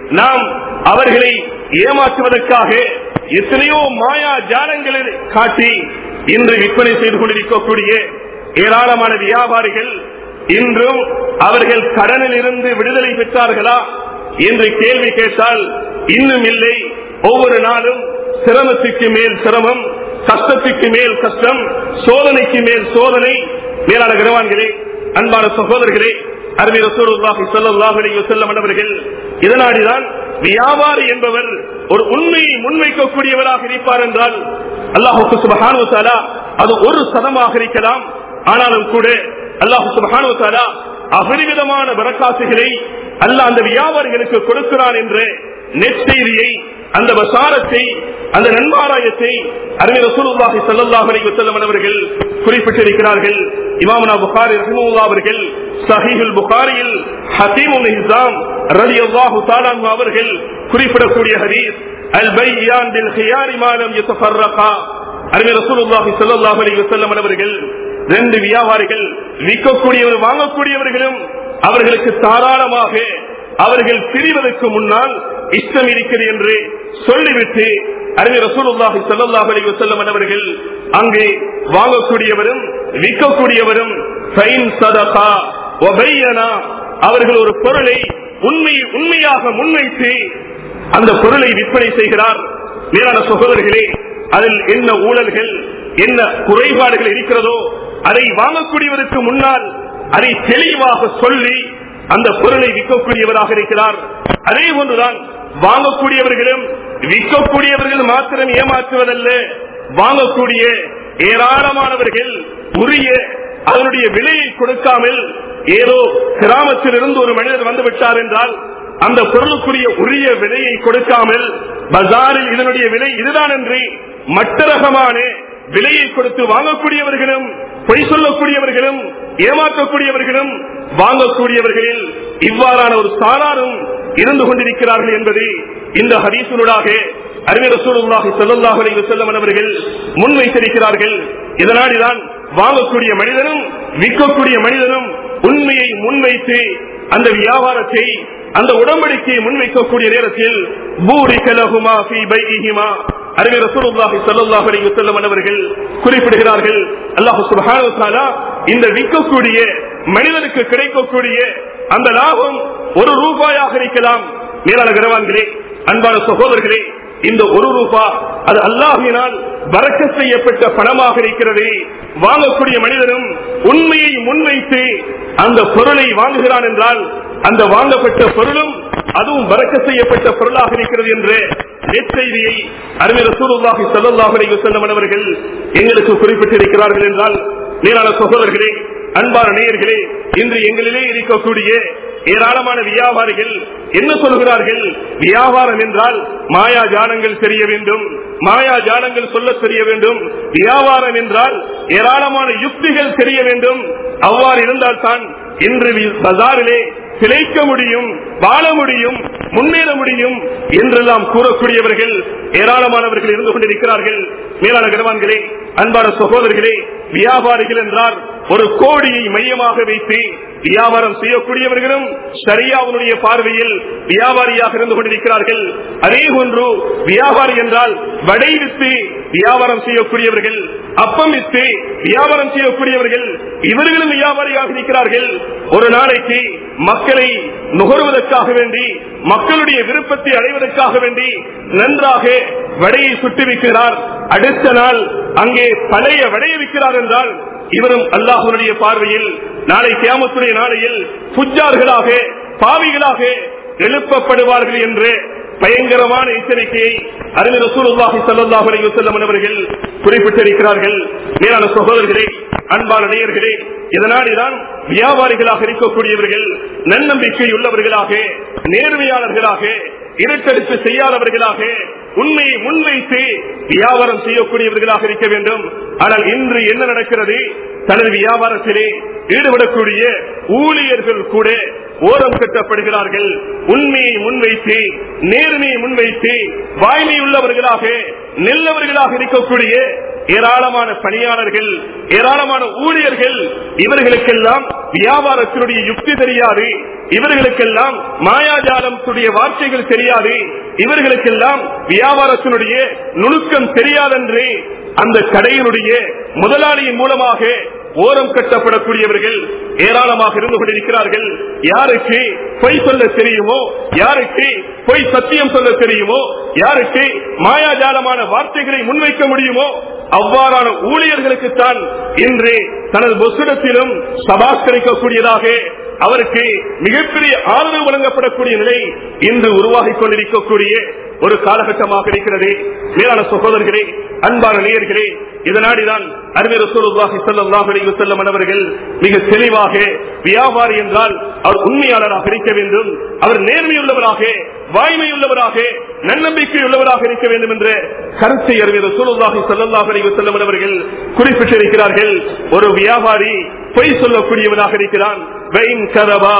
நாம் அவர்களை ஏமாற்றுவதற்காக எத்தனையோ மாயா ஜாலங்களை காட்டி இன்று விற்பனை செய்து கொண்டிருக்கக்கூடிய ஏராளமான வியாபாரிகள் இன்றும் அவர்கள் கடனில் இருந்து விடுதலை பெற்றார்களா என்று கேள்வி கேட்டால் இன்னும் இல்லை ஒவ்வொரு நாளும் சிரமத்துக்கு மேல் சிரமம் கஷ்டத்துக்கு மேல் கஷ்டம் சோதனைக்கு மேல் சோதனை மேலான கிரவான்களே அன்பான சகோதரர்களே அருமை ரசூலுல்லாஹி ஸல்லல்லாஹு அலைஹி வஸல்லம் அவர்கள் இதனாடிதான் வியாபாரி என்பவர் ஒரு உண்மையை முன்வைக்கக்கூடியவராக இருப்பார் என்றால் அல்லாஹுக்கு சுபஹானு வதஆலா அது ஒரு சதமாக இருக்கலாம் ஆனாலும் கூட அல்லாஹு சுபஹானு வதஆலா அபரிவிதமான வரக்காசுகளை அல்லாஹ் அந்த வியாபாரிகளுக்கு கொடுக்கிறான் என்ற நெற்செய்தியை அந்த வசாரத்தை அந்த நன்மாராயத்தை அருமை ரசூலுல்லாஹி ஸல்லல்லாஹு அலைஹி வஸல்லம் அவர்கள் குறிப்பிட்டிருக்கிறார்கள் இமாமுனா புகாரி ரஹ்மத்துல்லாஹி அவர்கள் சஹீஹுல் புகாரியில் ஹதீம் இப்னு ஹிஸாம் ரலியல்லாஹு தஆலா அன்ஹு அவர்கள் குறிப்பிடக்கூடிய ஹதீஸ் அல் பையான் பில் ஹியாரி மா லம் யதஃபர்ரகா அருமை ரசூலுல்லாஹி ஸல்லல்லாஹு அலைஹி வஸல்லம் அவர்கள் ரெண்டு வியாபாரிகள் விற்கக்கூடியவர் வாங்கக்கூடியவர்களும் அவர்களுக்கு தாராளமாக அவர்கள் பிரிவதற்கு முன்னால் இஷ்டம் இருக்கிறது என்று சொல்லிவிட்டு அறிஞர் ரசூலுல்லாஹி ஸல்லல்லாஹு அலைஹி வஸல்லம் அவர்கள் அங்கே வாங்கக்கூடியவரும் விற்கக்கூடியவரும் ஃபைன் சதகா வ பையனா அவர்கள் ஒரு பொருளை உண்மை உண்மையாக முன்வைத்து அந்த பொருளை விற்பனை செய்கிறார் மேலான சகோதரர்களே அதில் என்ன ஊழல்கள் என்ன குறைபாடுகள் இருக்கிறதோ அதை வாங்கக்கூடியவருக்கு முன்னால் அதை தெளிவாக சொல்லி அந்த பொருளை விற்கக்கூடியவராக இருக்கிறார் அதே போன்றுதான் வாங்கக்கூடியவர்களும் விற்கக்கூடியவர்கள் மாத்திரம் ஏமாற்றுவதல்ல வாங்கக்கூடிய ஏராளமானவர்கள் உரிய அதனுடைய விலையை கொடுக்காமல் ஏதோ கிராமத்தில் இருந்து ஒரு மனிதர் வந்து விட்டார் என்றால் அந்த பொருளுக்குரிய உரிய விலையை கொடுக்காமல் பஜாரில் இதனுடைய விலை இதுதான் என்று மட்டரகமான விலையை கொடுத்து வாங்கக்கூடியவர்களும் பொய் சொல்லக்கூடியவர்களும் ஏமாற்றக்கூடியவர்களும் வாங்கக்கூடியவர்களில் இவ்வாறான ஒரு சாராரும் இருந்து கொண்டிருக்கிறார்கள் என்பது இந்த ஹதீசுனூடாக அறிஞர் ரசூலுல்லாஹி ஸல்லல்லாஹு அலைஹி வஸல்லம் அவர்கள் முன்வைத்திருக்கிறார்கள் இதனால்தான் வாங்கக்கூடிய மனிதனும் விற்கக்கூடிய மனிதனும் உண்மையை முன்வைத்து அந்த வியாபாரத்தை அந்த உடன்படிக்கையை முன்வைக்கக்கூடிய நேரத்தில் பூரி கலகுமா ஃபீ பைஇஹிமா அறிஞர் ரசூலுல்லாஹி ஸல்லல்லாஹு அலைஹி வஸல்லம் அவர்கள் குறிப்பிடுகிறார்கள் அல்லாஹ் சுப்ஹானஹு வ தஆலா இந்த விற்கக்கூடிய மனிதனுக்கு கிடைக்கக்கூடிய அந்த லாபம் ஒரு ரூபாயாக இருக்கலாம் மேலான கரவான்களே அன்பான சகோதரர்களே இந்த ஒரு ரூபா அது அல்லாஹினால் வரக்க செய்யப்பட்ட பணமாக இருக்கிறது வாங்கக்கூடிய மனிதனும் உண்மையை முன்வைத்து அந்த பொருளை வாங்குகிறான் என்றால் அந்த வாங்கப்பட்ட பொருளும் அதுவும் வரக்க செய்யப்பட்ட பொருளாக இருக்கிறது என்று நெற்செய்தியை அறிஞர் ரசூலுல்லாஹி ஸல்லல்லாஹு அலைஹி வஸல்லம் அவர்கள் எங்களுக்கு குறிப்பிட்டிருக்கிறார்கள் என்றால் மேலான சகோதரர்களே அன்பான நேயர்களே இன்று எங்களிலே இருக்கக்கூடிய ஏராளமான வியாபாரிகள் என்ன சொல்கிறார்கள் வியாபாரம் என்றால் மாயா ஜாலங்கள் தெரிய வேண்டும் மாயா ஜாலங்கள் சொல்ல தெரிய வேண்டும் வியாபாரம் என்றால் ஏராளமான யுக்திகள் தெரிய வேண்டும் அவ்வாறு இருந்தால் தான் இன்று வி- பஜாரிலே பிழைக்க முடியும் வாழ முடியும் முன்னேற முடியும் என்றெல்லாம் கூறக்கூடியவர்கள் ஏராளமானவர்கள் இருந்து கொண்டிருக்கிறார்கள் மேலான கனவான்களே அன்பான சகோதரர்களே வியாபாரிகள் என்றால் ஒரு கோடியை மையமாக வைத்து வியாபாரம் செய்யக்கூடியவர்களும் சரியாவுடைய பார்வையில் வியாபாரியாக இருந்து கொண்டிருக்கிறார்கள் அதே போன்று வியாபாரி என்றால் வடை வித்து வியாபாரம் செய்யக்கூடியவர்கள் அப்பம் வித்து வியாபாரம் செய்யக்கூடியவர்கள் இவர்களும் வியாபாரியாக இருக்கிறார்கள் ஒரு நாளைக்கு மக்களை நுகர்வதற்காக வேண்டி மக்களுடைய விருப்பத்தை அடைவதற்காக வேண்டி நன்றாக வடையை சுட்டு விற்கிறார் அடுத்த நாள் அங்கே பழைய வடையை விற்கிறார் என்றால் இவரும் அல்லாஹுடைய பார்வையில் நாளை கியாமத்துடைய நாளையில் புஜார்களாக பாவிகளாக எழுப்பப்படுவார்கள் என்று பயங்கரமான எச்சரிக்கையை அறிஞர் ரசூலுல்லாஹி ஸல்லல்லாஹு அலைஹி வஸல்லம் அவர்கள் குறிப்பிட்டிருக்கிறார்கள் மேலான சகோதரர்களே அன்பான நேயர்களே இதனால்தான் வியாபாரிகளாக இருக்கக்கூடியவர்கள் நன்னம்பிக்கை உள்ளவர்களாக நேர்மையாளர்களாக இருட்டடிப்பு செய்யாதவர்களாக உண்மையை முன்வைத்து வியாபாரம் செய்யக்கூடியவர்களாக இருக்க வேண்டும் ஆனால் இன்று என்ன நடக்கிறது தனது வியாபாரத்திலே ஈடுபடக்கூடிய ஊழியர்கள் கூட ஓரம் கட்டப்படுகிறார்கள் உண்மையை முன்வைத்து நேர்மையை முன்வைத்து வாய்மை உள்ளவர்களாக நல்லவர்களாக இருக்கக்கூடிய ஏராளமான பணியாளர்கள் ஏராளமான ஊழியர்கள் இவர்களுக்கெல்லாம் வியாபாரத்தினுடைய யுக்தி தெரியாது இவர்களுக்கெல்லாம் மாயாஜாலத்துடைய வார்த்தைகள் தெரியாது இவர்களுக்கெல்லாம் வியாபாரத்தினுடைய நுணுக்கம் தெரியாதென்று அந்த கடையினுடைய முதலாளியின் மூலமாக ஓரம் கட்டப்படக்கூடியவர்கள் ஏராளமாக இருந்து கொண்டிருக்கிறார்கள் யாருக்கு பொய் சொல்ல தெரியுமோ யாருக்கு பொய் சத்தியம் சொல்ல தெரியுமோ யாருக்கு மாயாஜாலமான வார்த்தைகளை முன்வைக்க முடியுமோ அவ்வாறான ஊழியர்களுக்குத்தான் இன்று தனது பொசுடத்திலும் சபாஸ் கிடைக்கக்கூடியதாக அவருக்கு மிகப்பெரிய ஆதரவு வழங்கப்படக்கூடிய நிலை இன்று உருவாகி கொண்டிருக்கக்கூடிய ஒரு காலகட்டமாக இருக்கிறது மேலான சகோதரர்களே அன்பான நேயர்களே இதனாடிதான் அறிஞர் ரசூலுல்லாஹி ஸல்லல்லாஹு அலைஹி வஸல்லம் அவர்கள் மிக தெளிவாக வியாபாரி என்றால் அவர் உண்மையாளராக இருக்க வேண்டும் அவர் நேர்மையுள்ளவராக வாய்மையுள்ளவராக நன்னம்பிக்கை உள்ளவராக இருக்க வேண்டும் என்ற கருத்தை அறிஞர் ரசூலுல்லாஹி ஸல்லல்லாஹு அலைஹி வஸல்லம் அவர்கள் குறிப்பிட்டிருக்கிறார்கள் ஒரு வியாபாரி பொய் சொல்லக்கூடியவனாக இருக்கிறான் வெயின் கதவா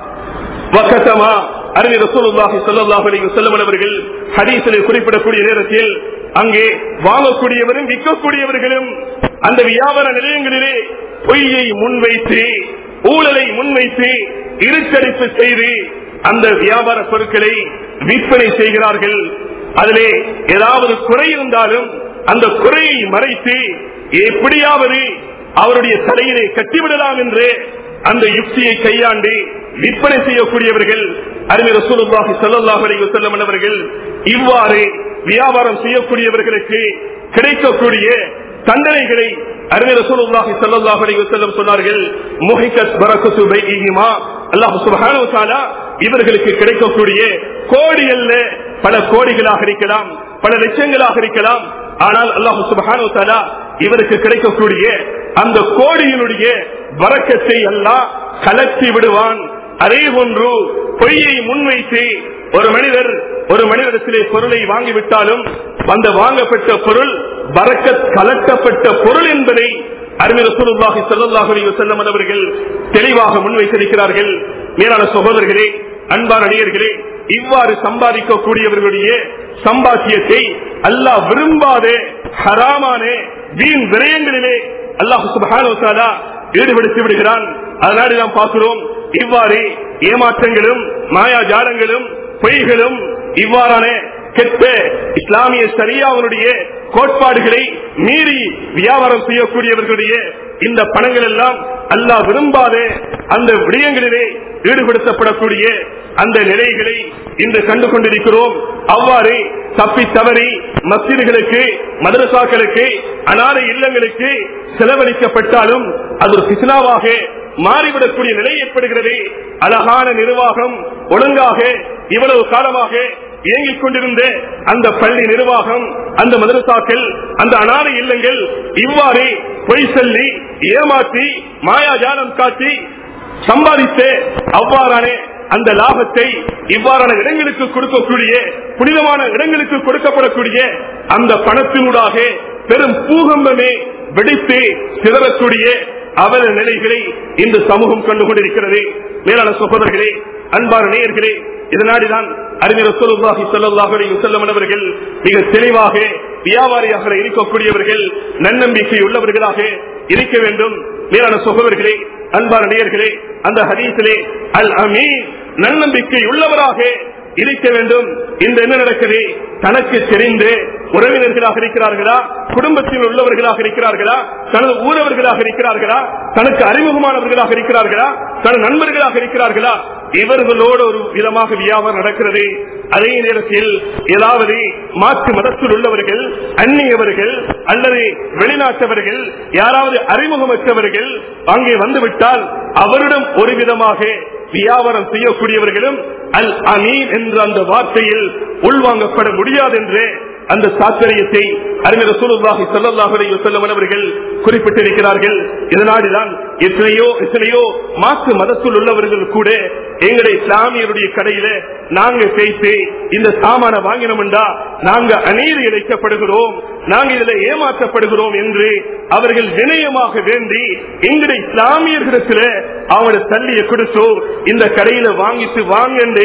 வக்கத்தமா அறிஞர் ரசூலுல்லாஹி ஸல்லல்லாஹு அலைஹி வஸல்லம் அவர்கள் ஹதீஸிலே குறிப்பிடக்கூடிய நேரத்தில் அங்கே வாங்கக்கூடியவரும் விற்கக்கூடியவர்களும் அந்த வியாபார நிலையங்களிலே பொய்யை முன்வைத்து ஊழலை முன்வைத்து இருட்டடிப்பு செய்து அந்த வியாபார பொருட்களை விற்பனை செய்கிறார்கள் அதிலே ஏதாவது குறை இருந்தாலும் அந்த குறையை மறைத்து எப்படியாவது அவருடைய தலையிலே கட்டிவிடலாம் என்று அந்த யுக்தியை கையாண்டு விற்பனை செய்யக்கூடியவர்கள் அறிஞர் ரசூலுல்லாஹி ஸல்லல்லாஹு அலைஹி வஸல்லம் அவர்கள் இவ்வாறு வியாபாரம் செய்யக்கூடியவர்களுக்கு கிடைக்கக்கூடிய தண்டனைகளை அறிஞர் ரசூலுல்லாஹி ஸல்லல்லாஹு அலைஹி வஸல்லம் சொன்னார்கள் முஹிகத் பரக்கத்து பைஹிமா அல்லாஹ் சுப்ஹானஹு வ தஆலா இவர்களுக்கு கிடைக்கக்கூடிய கோடி அல்ல பல கோடிகளாக இருக்கலாம் பல லட்சங்களாக இருக்கலாம் ஆனால் அல்லாஹ் சுப்ஹானஹு வ தஆலா இவருக்கு கிடைக்கக்கூடிய அந்த கோடியினுடைய வரக்கத்தை எல்லாம் கலத்தி விடுவான் அதே போன்று பொய்யை முன்வைத்து ஒரு மனிதர் ஒரு மனிதத்திலே பொருளை வாங்கிவிட்டாலும் அந்த வாங்கப்பட்ட பொருள் வரக்க கலட்டப்பட்ட பொருள் என்பதை அறிஞர் ரசூலுல்லாஹி ஸல்லல்லாஹு அலைஹி வஸல்லம் அவர்கள் தெளிவாக முன்வைத்திருக்கிறார்கள் மேலான சகோதரர்களே அன்பான அடியர்களே இவ்வாறு சம்பாதிக்கக்கூடியவர்களுடைய சம்பாத்தியத்தை அல்லாஹ் விரும்பாத ஹராமான வீண் விரயங்களிலே அல்லாஹ் சுப்ஹானஹு வ தஆலா ஈடுபடுத்தி விடுகிறான் அதனால நாம் பார்க்கிறோம் இவ்வாறு ஏமாற்றங்களும் மாயாஜாலங்களும் பொய்களும் இவ்வாறான கெட்ட இஸ்லாமிய சரியாவனுடைய கோட்பாடுகளை மீறி வியாபாரம் செய்யக்கூடியவர்களுடைய இந்த பணங்கள் எல்லாம் அல்லாஹ் விரும்பாத அந்த விடயங்களிலே ஈடுபடுத்தப்படக்கூடிய அந்த நிலைகளை இன்று கண்டு கொண்டிருக்கிறோம் அவ்வாறு தப்பி தவறி மசிதிகளுக்கு மதரசாக்களுக்கு அனாதை இல்லங்களுக்கு செலவழிக்கப்பட்டாலும் அது ஒரு பிசினாவாக மாறிவிடக்கூடிய நிலை ஏற்படுகிறது அழகான நிர்வாகம் ஒழுங்காக இவ்வளவு காலமாக இயங்கிக் கொண்டிருந்த அந்த பள்ளி நிர்வாகம் அந்த மதரசாக்கள் அந்த அனாதை இல்லங்கள் இவ்வாறு பொய் சொல்லி ஏமாற்றி மாயாஜாலம் காட்டி சம்பாதித்து அவ்வாறான அந்த லாபத்தை இவ்வாறான இடங்களுக்கு கொடுக்கக்கூடிய புனிதமான இடங்களுக்கு கொடுக்கப்படக்கூடிய அந்த பணத்தினூடாக பெரும் பூகம்பமே வெடித்து சிதறக்கூடிய அவல நிலைகளை இந்த சமூகம் கண்டு கொண்டிருக்கிறது மேலான சகோதரர்களே அன்பான நேயர்களே இதனாடிதான் அறிஞர் ரசூலுல்லாஹி ஸல்லல்லாஹு அலைஹி வஸல்லம் அவர்கள் மிக தெளிவாக வியாபாரியாக இருக்கக்கூடியவர்கள் நன்னம்பிக்கை உள்ளவர்களாக இருக்க வேண்டும் மேலான சகோதரர்களே அன்பான நேயர்களே அந்த ஹதீஸிலே அல் அமீன் நன்னம்பிக்கை உள்ளவராக இருக்க வேண்டும் இந்த என்ன நடக்குது தனக்கு தெரிந்து உறவினர்களாக இருக்கிறார்களா குடும்பத்தில் உள்ளவர்களாக இருக்கிறார்களா தனது ஊரவர்களாக இருக்கிறார்களா தனக்கு அறிமுகமானவர்களாக இருக்கிறார்களா தனது நண்பர்களாக இருக்கிறார்களா இவர்களோடு ஒரு விதமாக வியாபாரம் நடக்கிறது அதே நேரத்தில் ஏதாவது மாற்று மதத்தில் உள்ளவர்கள் அந்நியவர்கள் அல்லது வெளிநாட்டவர்கள் யாராவது அறிமுகமற்றவர்கள் அங்கே வந்துவிட்டால் அவரிடம் ஒரு விதமாக வியாபாரம் செய்யக்கூடியவர்களும் அல் அமீன் என்ற அந்த வார்த்தையில் உள்வாங்கப்பட முடியாது என்று அந்த சாத்திரியத்தை அறிஞர் ரசூலுல்லாஹி ஸல்லல்லாஹு அலைஹி வஸல்லம் அவர்கள் குறிப்பிட்டிருக்கிறார்கள் இதனால்தான் எத்தனையோ எத்தனையோ மாற்று மதத்தில் உள்ளவர்கள் கூட எங்களுடைய இஸ்லாமியருடைய கடையில நாங்க பேசி இந்த சாமான வாங்கினோம்டா நாங்க அநீதி இழைக்கப்படுகிறோம் நாங்க இதுல ஏமாற்றப்படுகிறோம் என்று அவர்கள் வினயமாக வேண்டி எங்களுடைய இஸ்லாமியர்களிடத்துல அவங்கள தள்ளிய கொடுத்தோ இந்த கடையில வாங்கிட்டு வாங்க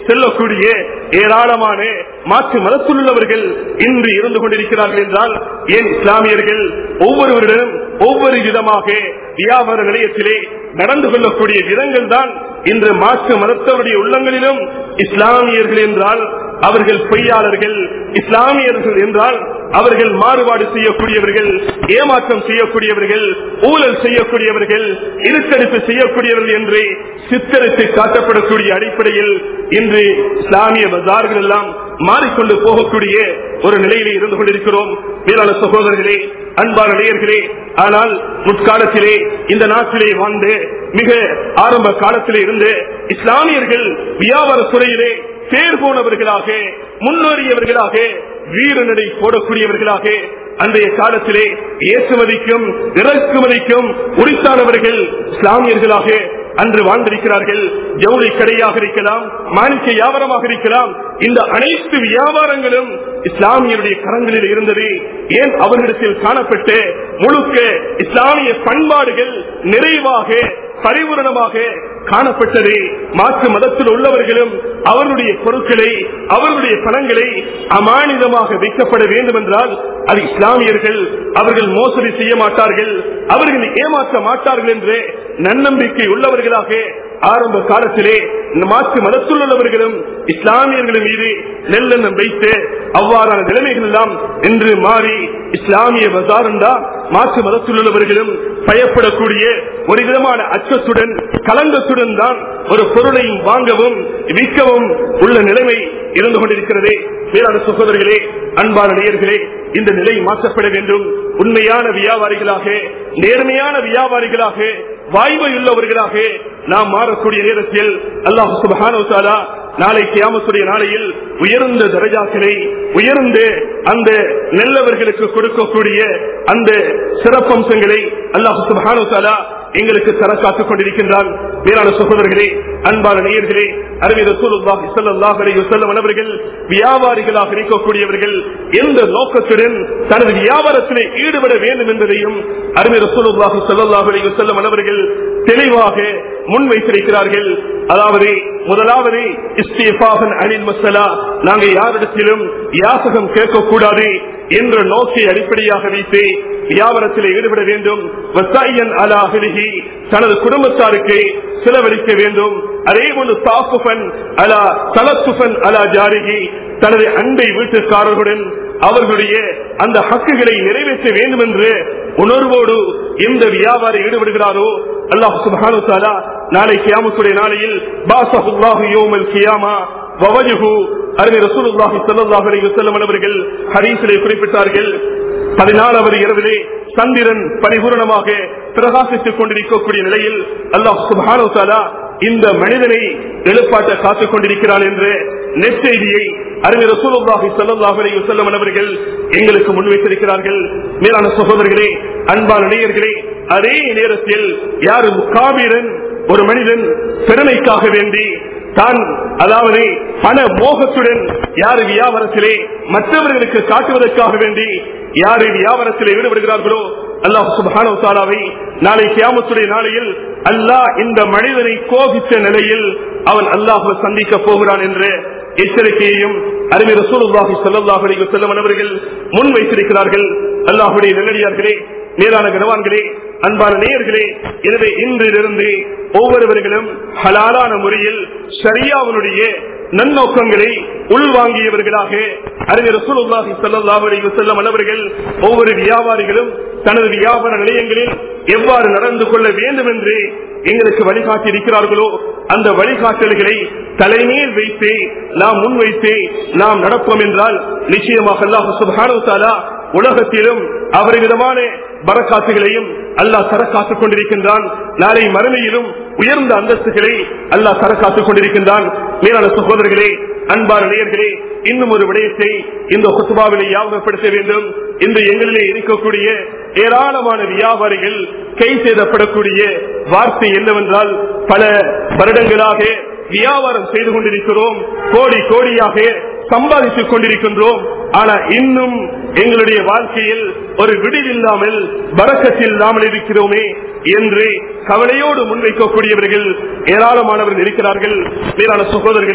செல்லக்கூடிய ஏராளமான மாற்று மதத்தில் உள்ளவர்கள் இன்று இருந்து கொண்டிருக்கிறார்கள் என்றால் ஏன் இஸ்லாமியர்கள் ஒவ்வொருவரிடம் ஒவ்வொரு விதமாக வியாபார நிலையத்திலே நடந்து கொள்ளக்கூடிய விதங்கள் தான் இன்று மாற்று மதத்தவருடைய உள்ளங்களிலும் இஸ்லாமியர்கள் என்றால் அவர்கள் பொய்யாளர்கள் இஸ்லாமியர்கள் என்றால் அவர்கள் மாறுபாடு செய்யக்கூடியவர்கள் ஏமாற்றம் செய்யக்கூடியவர்கள் ஊழல் செய்யக்கூடியவர்கள் இருட்டடிப்பு செய்யக்கூடியவர்கள் என்று சித்தரித்து காட்டப்படக்கூடிய அடிப்படையில் இன்று இஸ்லாமிய பஜார்கள் எல்லாம் மாறிக்கொண்டு போகக்கூடிய ஒரு நிலையிலே இருந்து கொண்டிருக்கிறோம் மேலான சகோதரர்களே அன்பான நேயர்களே ஆனால் முற்காலத்திலே இந்த நாட்டிலே வாழ்ந்து மிக ஆரம்ப காலத்திலே இருந்து இஸ்லாமியர்கள் வியாபார துறையிலே பேர் போனவர்களாக முன்னேறியவர்களாக வீரநடை போடக்கூடியவர்களாக அன்றைய காலத்திலே ஏற்றுமதிக்கும் இறக்குமதிக்கும் உரித்தானவர்கள் இஸ்லாமியர்களாக அன்று வாழ்ந்திருக்கிறார்கள் ஜவுளி கடையாக இருக்கலாம் மாணிக்க வியாபாரமாக இருக்கலாம் இந்த அனைத்து வியாபாரங்களும் இஸ்லாமியருடைய கரங்களில் இருந்தது ஏன் அவர்களிடத்தில் காணப்பட்டு முழுக்க இஸ்லாமிய பண்பாடுகள் நிறைவாக பரிபூரணமாக காணப்பட்டது மாற்று மதத்தில் உள்ளவர்களும் அவர்களுடைய பொருட்களை அவர்களுடைய பணங்களை அமானிதமாக வைக்கப்பட வேண்டும் என்றால் அது இஸ்லாமியர்கள் அவர்கள் மோசடி செய்ய மாட்டார்கள் அவர்கள் ஏமாற்ற மாட்டார்கள் என்று நன்னம்பிக்கை உள்ளவர்களாக ஆரம்ப காலத்திலே இந்த மாற்று மதத்தில் உள்ளவர்களும் இஸ்லாமியர்கள் மீது நெல்லெண்ணம் வைத்து அவ்வாறான நிலைமைகள் எல்லாம் என்று மாறி இஸ்லாமிய பசாரண்டா மாற்று மதத்தில் உள்ளவர்களும் பயப்படக்கூடிய ஒரு விதமான அச்சத்துடன் கலங்கத்துடன் தான் ஒரு பொருளை வாங்கவும் விற்கவும் உள்ள நிலைமை இருந்து கொண்டிருக்கிறது வேளாண் சகோதரர்களே அன்பான நேயர்களே இந்த நிலை மாற்றப்பட வேண்டும் உண்மையான வியாபாரிகளாக நேர்மையான வியாபாரிகளாக வாய்மையுள்ளவர்களாக நாம் மாறக்கூடிய நேரத்தில் அல்லாஹ் சுபஹானோ நாளை கியாமத்துடைய நாளையில் உயர்ந்த தரஜாக்களை உயர்ந்த அந்த நல்லவர்களுக்கு கொடுக்கக்கூடிய அந்த சிறப்பம்சங்களை அல்லாஹ் சுபஹானோ எங்களுக்கு தர காத்துக் கொண்டிருக்கின்றான் வேளாண் சகோதரர்களே அன்பான நேயர்களே அரபி ரசூலுல்லாஹி ஸல்லல்லாஹு அலைஹி வஸல்லம் அவர்கள் வியாபாரிகளாக இருக்கக்கூடியவர்கள் எந்த நோக்கத்துடன் தனது வியாபாரத்திலே ஈடுபட வேண்டும் என்பதையும் அரபி ரசூலுல்லாஹி ஸல்லல்லாஹு அலைஹி வஸல்லம் அவர்கள் தெளிவாக முன்வைத்திருக்கிறார்கள் அதாவது முதலாவது இஸ்தீஃபாஹன் அனில் மசலா நாங்கள் யாரிடத்திலும் யாசகம் கேட்கக்கூடாது என்ற நோக்கை அடிப்படையாக வைத்து வியாபாரத்தில் ஈடுபட வேண்டும் வசாயன் அலா அஹ்லிஹி, தனது குடும்பத்தாருக்கு செலவழிக்க வேண்டும் அதே போன்று தாக்குஃபன் அலா தலத்துஃபன் அலா ஜாரிகி தனது அண்டை வீட்டுக்காரர்களுடன் அவர்களுடைய அந்த ஹக்குகளை நிறைவேற்ற வேண்டும் என்று உணர்வோடு எந்த வியாபாரி ஈடுபடுகிறாரோ அல்லாஹ் சுப்ஹானஹு வ தஆலா நாளை கியாமத்துடைய நாளையில் பாசஹுல்லாஹு யௌமல் கியாமா வவஜஹு அருமை ரசூலுல்லாஹி ஸல்லல்லாஹு அலைஹி வஸல்லம் அவர்கள் ஹதீஸிலே குறிப்பிட்டார்கள் பதினாலாவது இரவிலே சந்திரன் பரிபூரணமாக பிரகாசித்துக் கொண்டிருக்கக்கூடிய நிலையில் அல்லாஹ் சுப்ஹானஹு வ தஆலா இந்த மனிதனை எழுப்பாட்ட காத்துக் கொண்டிருக்கிறான் என்று நெற்செய்தியை அறிஞர் ரசூலுல்லாஹி ஸல்லல்லாஹு அலைஹி வஸல்லம் அவர்கள் எங்களுக்கு முன்வைத்திருக்கிறார்கள் மேலான சகோதரர்களே அன்பான நேயர்களே அதே நேரத்தில் யாரு முக்காபீரன் ஒரு மனிதன் பெருமைக்காக வேண்டி தான் அதாவது பண மோகத்துடன் யாரு வியாபாரத்திலே மற்றவர்களுக்கு காட்டுவதற்காக வேண்டி யாரு வியாபாரத்திலே ஈடுபடுகிறார்களோ அல்லாஹ் சுபானோ தாலாவை நாளை கியாமத்துடைய நாளையில் அல்லாஹ் இந்த மனிதனை கோபித்த நிலையில் அவன் அல்லாஹ் சந்திக்க போகிறான் என்று எச்சரிக்கையையும் அருமை ரசூலுல்லாஹி ஸல்லல்லாஹு அலைஹி வஸல்லம் அவர்கள் முன் வைத்திருக்கிறார்கள் அல்லாஹ்வுடைய நல்லடியார்களே மேலான கனவான்களே அன்பான நேயர்களே எனவே இன்றிலிருந்து ஒவ்வொருவர்களும் ஹலாலான முறையில் ஷரியாவினுடைய நன்னோக்கங்களை உள்வாங்கியவர்களாக அறிஞர் ரசூலுல்லாஹி ஸல்லல்லாஹு அலைஹி வஸல்லம் அவர்கள் ஒவ்வொரு வியாபாரிகளும் தனது வியாபார நிலையங்களில் எவ்வாறு நடந்து கொள்ள வேண்டும் என்று எங்களுக்கு வழிகாட்டி இருக்கிறார்களோ அந்த வழிகாட்டல்களை தலைமையில் வைத்து நாம் முன்வைத்து நாம் நடப்போம் என்றால் நிச்சயமாக அல்லாஹ் சுப்ஹானஹு வ தஆலா உலகத்திலும் அவர்விதமான பரக்காத்துகளையும் அல்லாஹ் தர காத்துக் கொண்டிருக்கின்றான் நாளை மறுமையிலும் உயர்ந்த அந்தஸ்துகளை அல்லாஹ் தர காத்துக் கொண்டிருக்கின்றான் மேலான சகோதரர்களே அன்பான நேயர்களே இன்னும் ஒரு விடயத்தை இந்த குத்துபாவிலே ஞாபகப்படுத்த வேண்டும் இன்று எங்களிலே இருக்கக்கூடிய ஏராளமான வியாபாரிகள் கை செய்தப்படக்கூடிய வார்த்தை என்னவென்றால் பல வருடங்களாக வியாபாரம் செய்து கொண்டிருக்கிறோம் கோடி கோடியாக சம்பாதித்துக் கொண்டிருக்கின்றோம் ஆனா இன்னும் எங்களுடைய வாழ்க்கையில் ஒரு விடிவில்லாமல் பறக்கத்தில் இல்லாமல் இருக்கிறோமே என்று கவலையோடு முன்வைக்கக்கூடியவர்கள் ஏராளமானவர்கள் இருக்கிறார்கள் மேலான சகோதரர்களே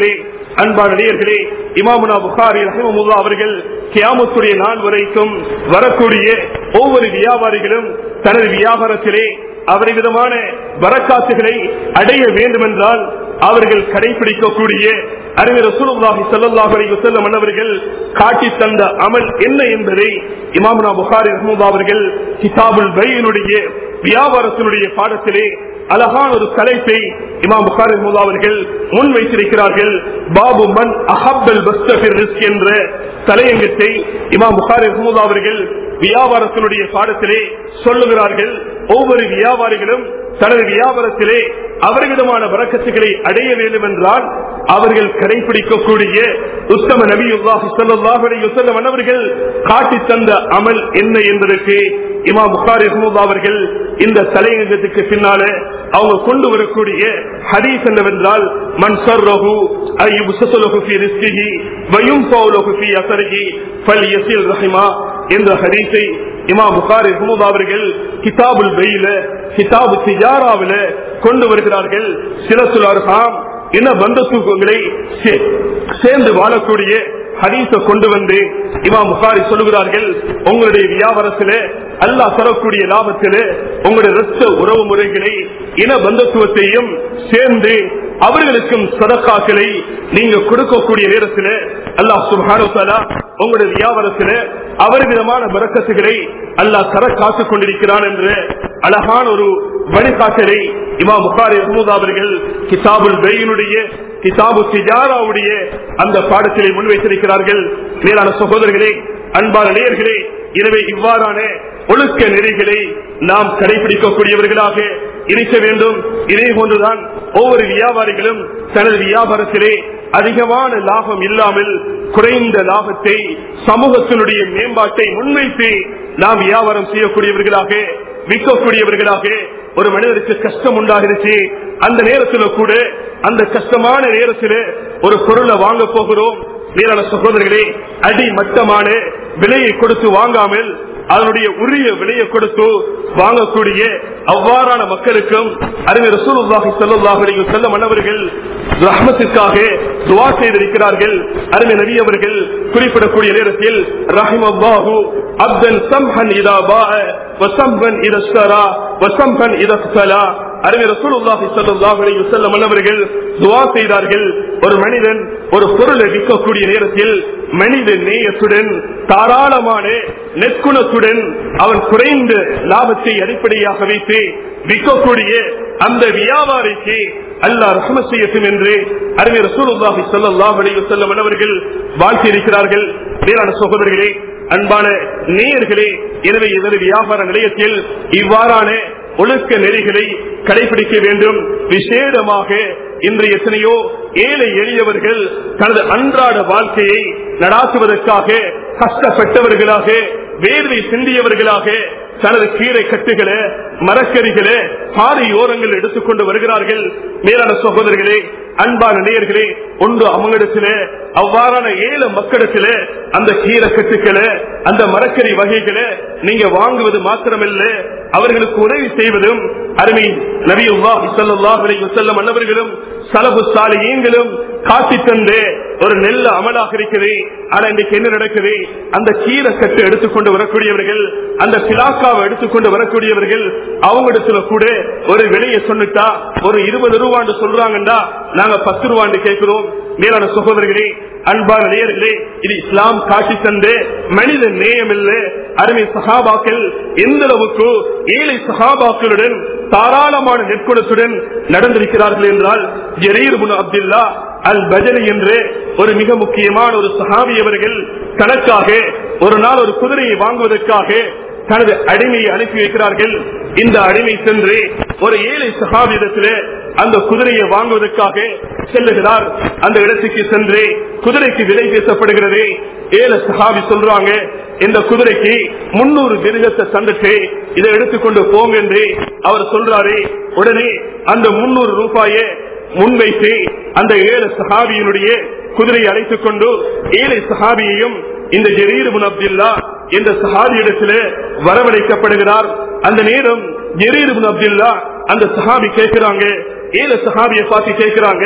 அன்பான நேயர்களே இமாமுனா புகாரி ரஹிமமுல்லா அவர்கள் கியாமத்துடைய நாள் வரைக்கும் வரக்கூடிய ஒவ்வொரு வியாபாரிகளும் தனது வியாபாரத்திலே அவரை விதமான வரக்காசுகளை அடைய வேண்டும் என்றால் அவர்கள் கடைபிடிக்கக்கூடிய அறிஞர் ரசூலுல்லாஹி ஸல்லல்லாஹு அலைஹி வஸல்லம் அவர்கள் காட்டி தந்த அமல் என்ன என்பதை இமாமுனா புகாரி ரஹ்மத்துல்லாஹி அவர்கள் கிதாபுல் பையினுடைய வியாபாரத்தினுடைய பாடத்திலே அழகான ஒரு தலைப்பை இமாம் புகாரி ரஹ்மத்துல்லாஹி அவர்கள் முன் வைத்திருக்கிறார்கள் பாபு மன் அஹப்பல் பஸ்தபிர் ரிஸ்க் என்ற தலையங்கத்தை இமாம் புகாரி ரஹ்மத்துல்லாஹி அவர்கள் வியாபாரத்தினுடைய பாடத்திலே சொல்லுகிறார்கள் ஒவ்வொரு வியாபாரிகளும் தனது வியாபாரத்திலே அவர்விதமான வரக்கத்துகளை அடைய வேண்டும் என்றால் அவர்கள் கடைபிடிக்கக்கூடிய உத்தம நபியுல்லாஹி ஸல்லல்லாஹு அலைஹி வஸல்லம் அவர்கள் காட்டி தந்த அமல் என்ன என்பதற்கு இமாம் புகாரி ரஹ்மத்துல்லாஹி அவர்கள் இந்த தலையங்கத்துக்கு பின்னால அவங்க கொண்டு வரக்கூடிய ஹதீஸ் என்னவென்றால் மன் சர்ரஹு அய்யுப்சலஹு ஃபீ ரிஸ்கிஹி வயும்ஃபௌலஹு ஃபீ அஸரிஹி ஃபல்யஸில் ரஹிமா என்ற ஹதீஸை இமாம் புகாரி ரஹ்மத்துல்லாஹி அவர்கள் கிதாபுல் பையில கிதாபு திஜாராவில கொண்டு வருகிறார்கள் சிலசுல் அர்ஹாம் இன பந்தத்துவங்களை சே- சேர்ந்து வாழக்கூடிய ஹதீஸ கொண்டு வந்து இமாம் புகாரி சொல்லுகிறார்கள் உங்களுடைய வியாபாரத்திலே அல்லாஹ் தரக்கூடிய லாபத்திலே உங்களுடைய ரத்த உறவு முறைகளை இன பந்தத்துவத்தையும் சேர்ந்து அவர்களுக்கும் சதக்காக்களை நீங்க கொடுக்கக்கூடிய நேரத்தில் அல்லாஹ் சுப்ஹானஹு வ தஆலா உங்களுடைய வியாபாரத்தில் அவர் விதமான பரக்கத்துகளை அல்லாஹ் தர காத்துக் கொண்டிருக்கிறான் என்று அழகான ஒரு வழிகாட்டலை இமாம் புகாரி அஹமது அவர்கள் கிதாபுல் பெயினுடைய கிதாபு சிஜாராவுடைய அந்த பாடத்திலே முன்வைத்திருக்கிறார்கள் மேலான சகோதரர்களே அன்பான நேயர்களே எனவே இவ்வாறான ஒழுக்க நெறிகளை நாம் கடைபிடிக்கக்கூடியவர்களாக இருக்க வேண்டும் இதே போன்றுதான் ஒவ்வொரு வியாபாரிகளும் தனது வியாபாரத்திலே அதிகமான லாபம் இல்லாமல் குறைந்த லாபத்தை சமூகத்தினுடைய மேம்பாட்டை முன்வைத்து நாம் வியாபாரம் செய்யக்கூடியவர்களாக விற்கக்கூடியவர்களாக ஒரு மனிதருக்கு கஷ்டம் உண்டாகிருச்சு அந்த நேரத்தில் கூட அந்த கஷ்டமான நேரத்தில் ஒரு பொருளை வாங்க போகிறோம் மேலான சகோதரர்களே அடி மட்டமான விலையை கொடுத்து வாங்காமல் அதனுடைய உரிய விலையை கொடுத்து வாங்கக்கூடிய அவ்வாறான மக்களுக்கும் அறிஞர் ரசூலுல்லாஹி ஸல்லல்லாஹு அலைஹி வஸல்லம் அன்னவர்கள் ரஹ்மத்திற்காக துஆ செய்திருக்கிறார்கள் அறிஞர் நபி அவர்கள் குறிப்பிடக்கூடிய நேரத்தில் ரஹிமல்லாஹு அப்தன் சம்ஹன் இதா பாஅ வசம்பன் இதா ஷ்தரா வசம்பன் இதா க்தலா அறிஞர் ரசூலுல்லாஹி ஸல்லல்லாஹு அலைஹி வஸல்லம் அன்னவர்கள் துஆ செய்தார்கள் ஒரு மனிதன் ஒரு பொருளை விற்கக்கூடிய நேரத்தில் மனித நேயத்துடன் தாராளமான நெற்குணத்துடன் அவன் குறைந்த லாபத்தை அடிப்படையாக வைத்து விற்கக்கூடிய அந்த வியாபாரிக்கு அல்லாஹ் ரஹம செய்யட்டும் என்று அறிஞர் ரசூலுல்லாஹி ஸல்லல்லாஹு அலைஹி வஸல்லம் அவர்கள் வாழ்த்தி இருக்கிறார்கள் மேலான சகோதரர்களே அன்பான நேயர்களே எனவே இதர வியாபார நிலையத்தில் இவ்வாறான ஒழுக்க நெறிகளை கடைபிடிக்க வேண்டும் விசேடமாக இன்று எத்தனையோ ஏழை எளியவர்கள் தனது அன்றாட வாழ்க்கையை நடாத்துவதற்காக கஷ்டப்பட்டவர்களாக வேர்வை சிந்தியவர்களாக தனது கீரை கட்டுகளை மரக்கறிகளை பாறை ஓரங்கள் எடுத்துக்கொண்டு வருகிறார்கள் மேலான சகோதரர்களே அன்பான நேயர்களே ஒன்று அவங்களிடத்திலே அவ்வாறான ஏழு மக்களிடத்திலே அந்த கீரை கட்டுக்களை அந்த மரக்கறி வகைகளை நீங்க வாங்குவது மாத்திரமல்ல அவர்களுக்கு உதவி செய்வதும் அருமை நபியுல்லாஹி ஸல்லல்லாஹு அலைஹி வஸல்லம் அன்னவர்களும் சலபு சாலியீங்களும் காட்டி தந்து ஒரு நெல்ல அமலாக இருக்குது ஆனா இன்னைக்கு என்ன நடக்குது அந்த கீரை கட்டு எடுத்துக்கொண்டு வரக்கூடியவர்கள் அந்த பிலாக்காவை எடுத்துக்கொண்டு வரக்கூடியவர்கள் அவங்களிடத்துல கூட ஒரு விலையை சொன்னிட்டா ஒரு இருபது ரூபாண்டு சொல்றாங்கடா நாங்க பத்து ரூபாண்டு கேட்கிறோம் மேலான சகோதரர்களே அன்பான நேயர்களே இது இஸ்லாம் காட்டி தந்து மனித நேயம் இல்ல அருமை சகாபாக்கள் எந்த அளவுக்கு ஏழை சகாபாக்களுடன் தாராளமான நெற்குணத்துடன் நடந்திருக்கிறார்கள் என்றால் ஜரீர் முன் அப்துல்லா அல் பஜனி என்று ஒரு மிக முக்கியமான ஒரு சஹாபி அவர்கள் தனக்காக ஒரு நாள் ஒரு குதிரையை வாங்குவதற்காக தனது அடிமையை அனுப்பி வைக்கிறார்கள் இந்த அடிமை சென்று ஒரு ஏழை சகாபிடத்திலே அந்த குதிரையை வாங்குவதற்காக செல்லுகிறார் அந்த இடத்துக்கு சென்று குதிரைக்கு விலை பேசப்படுகிறது ஏழு சகாபி சொல்றாங்க இந்த குதிரைக்கு முன்னூறு மிருகத்தை தந்துட்டு இதை எடுத்துக்கொண்டு போங்க என்று அவர் சொல்றாரு உடனே அந்த முன்னூறு ரூபாயை முன்வைத்து அந்த ஏழு சஹாபியினுடைய குதிரையை அழைத்துக் கொண்டு ஏழை சஹாபியையும் இந்த ஜெரீர் முன் அப்துல்லா என்ற சஹாபியிடத்தில் வரவழைக்கப்படுகிறார் அந்த நேரம் ஜெரீர் முன் அப்துல்லா அந்த சஹாபி கேட்கிறாங்க ஏழு சஹாபியை பார்த்து கேட்கிறாங்க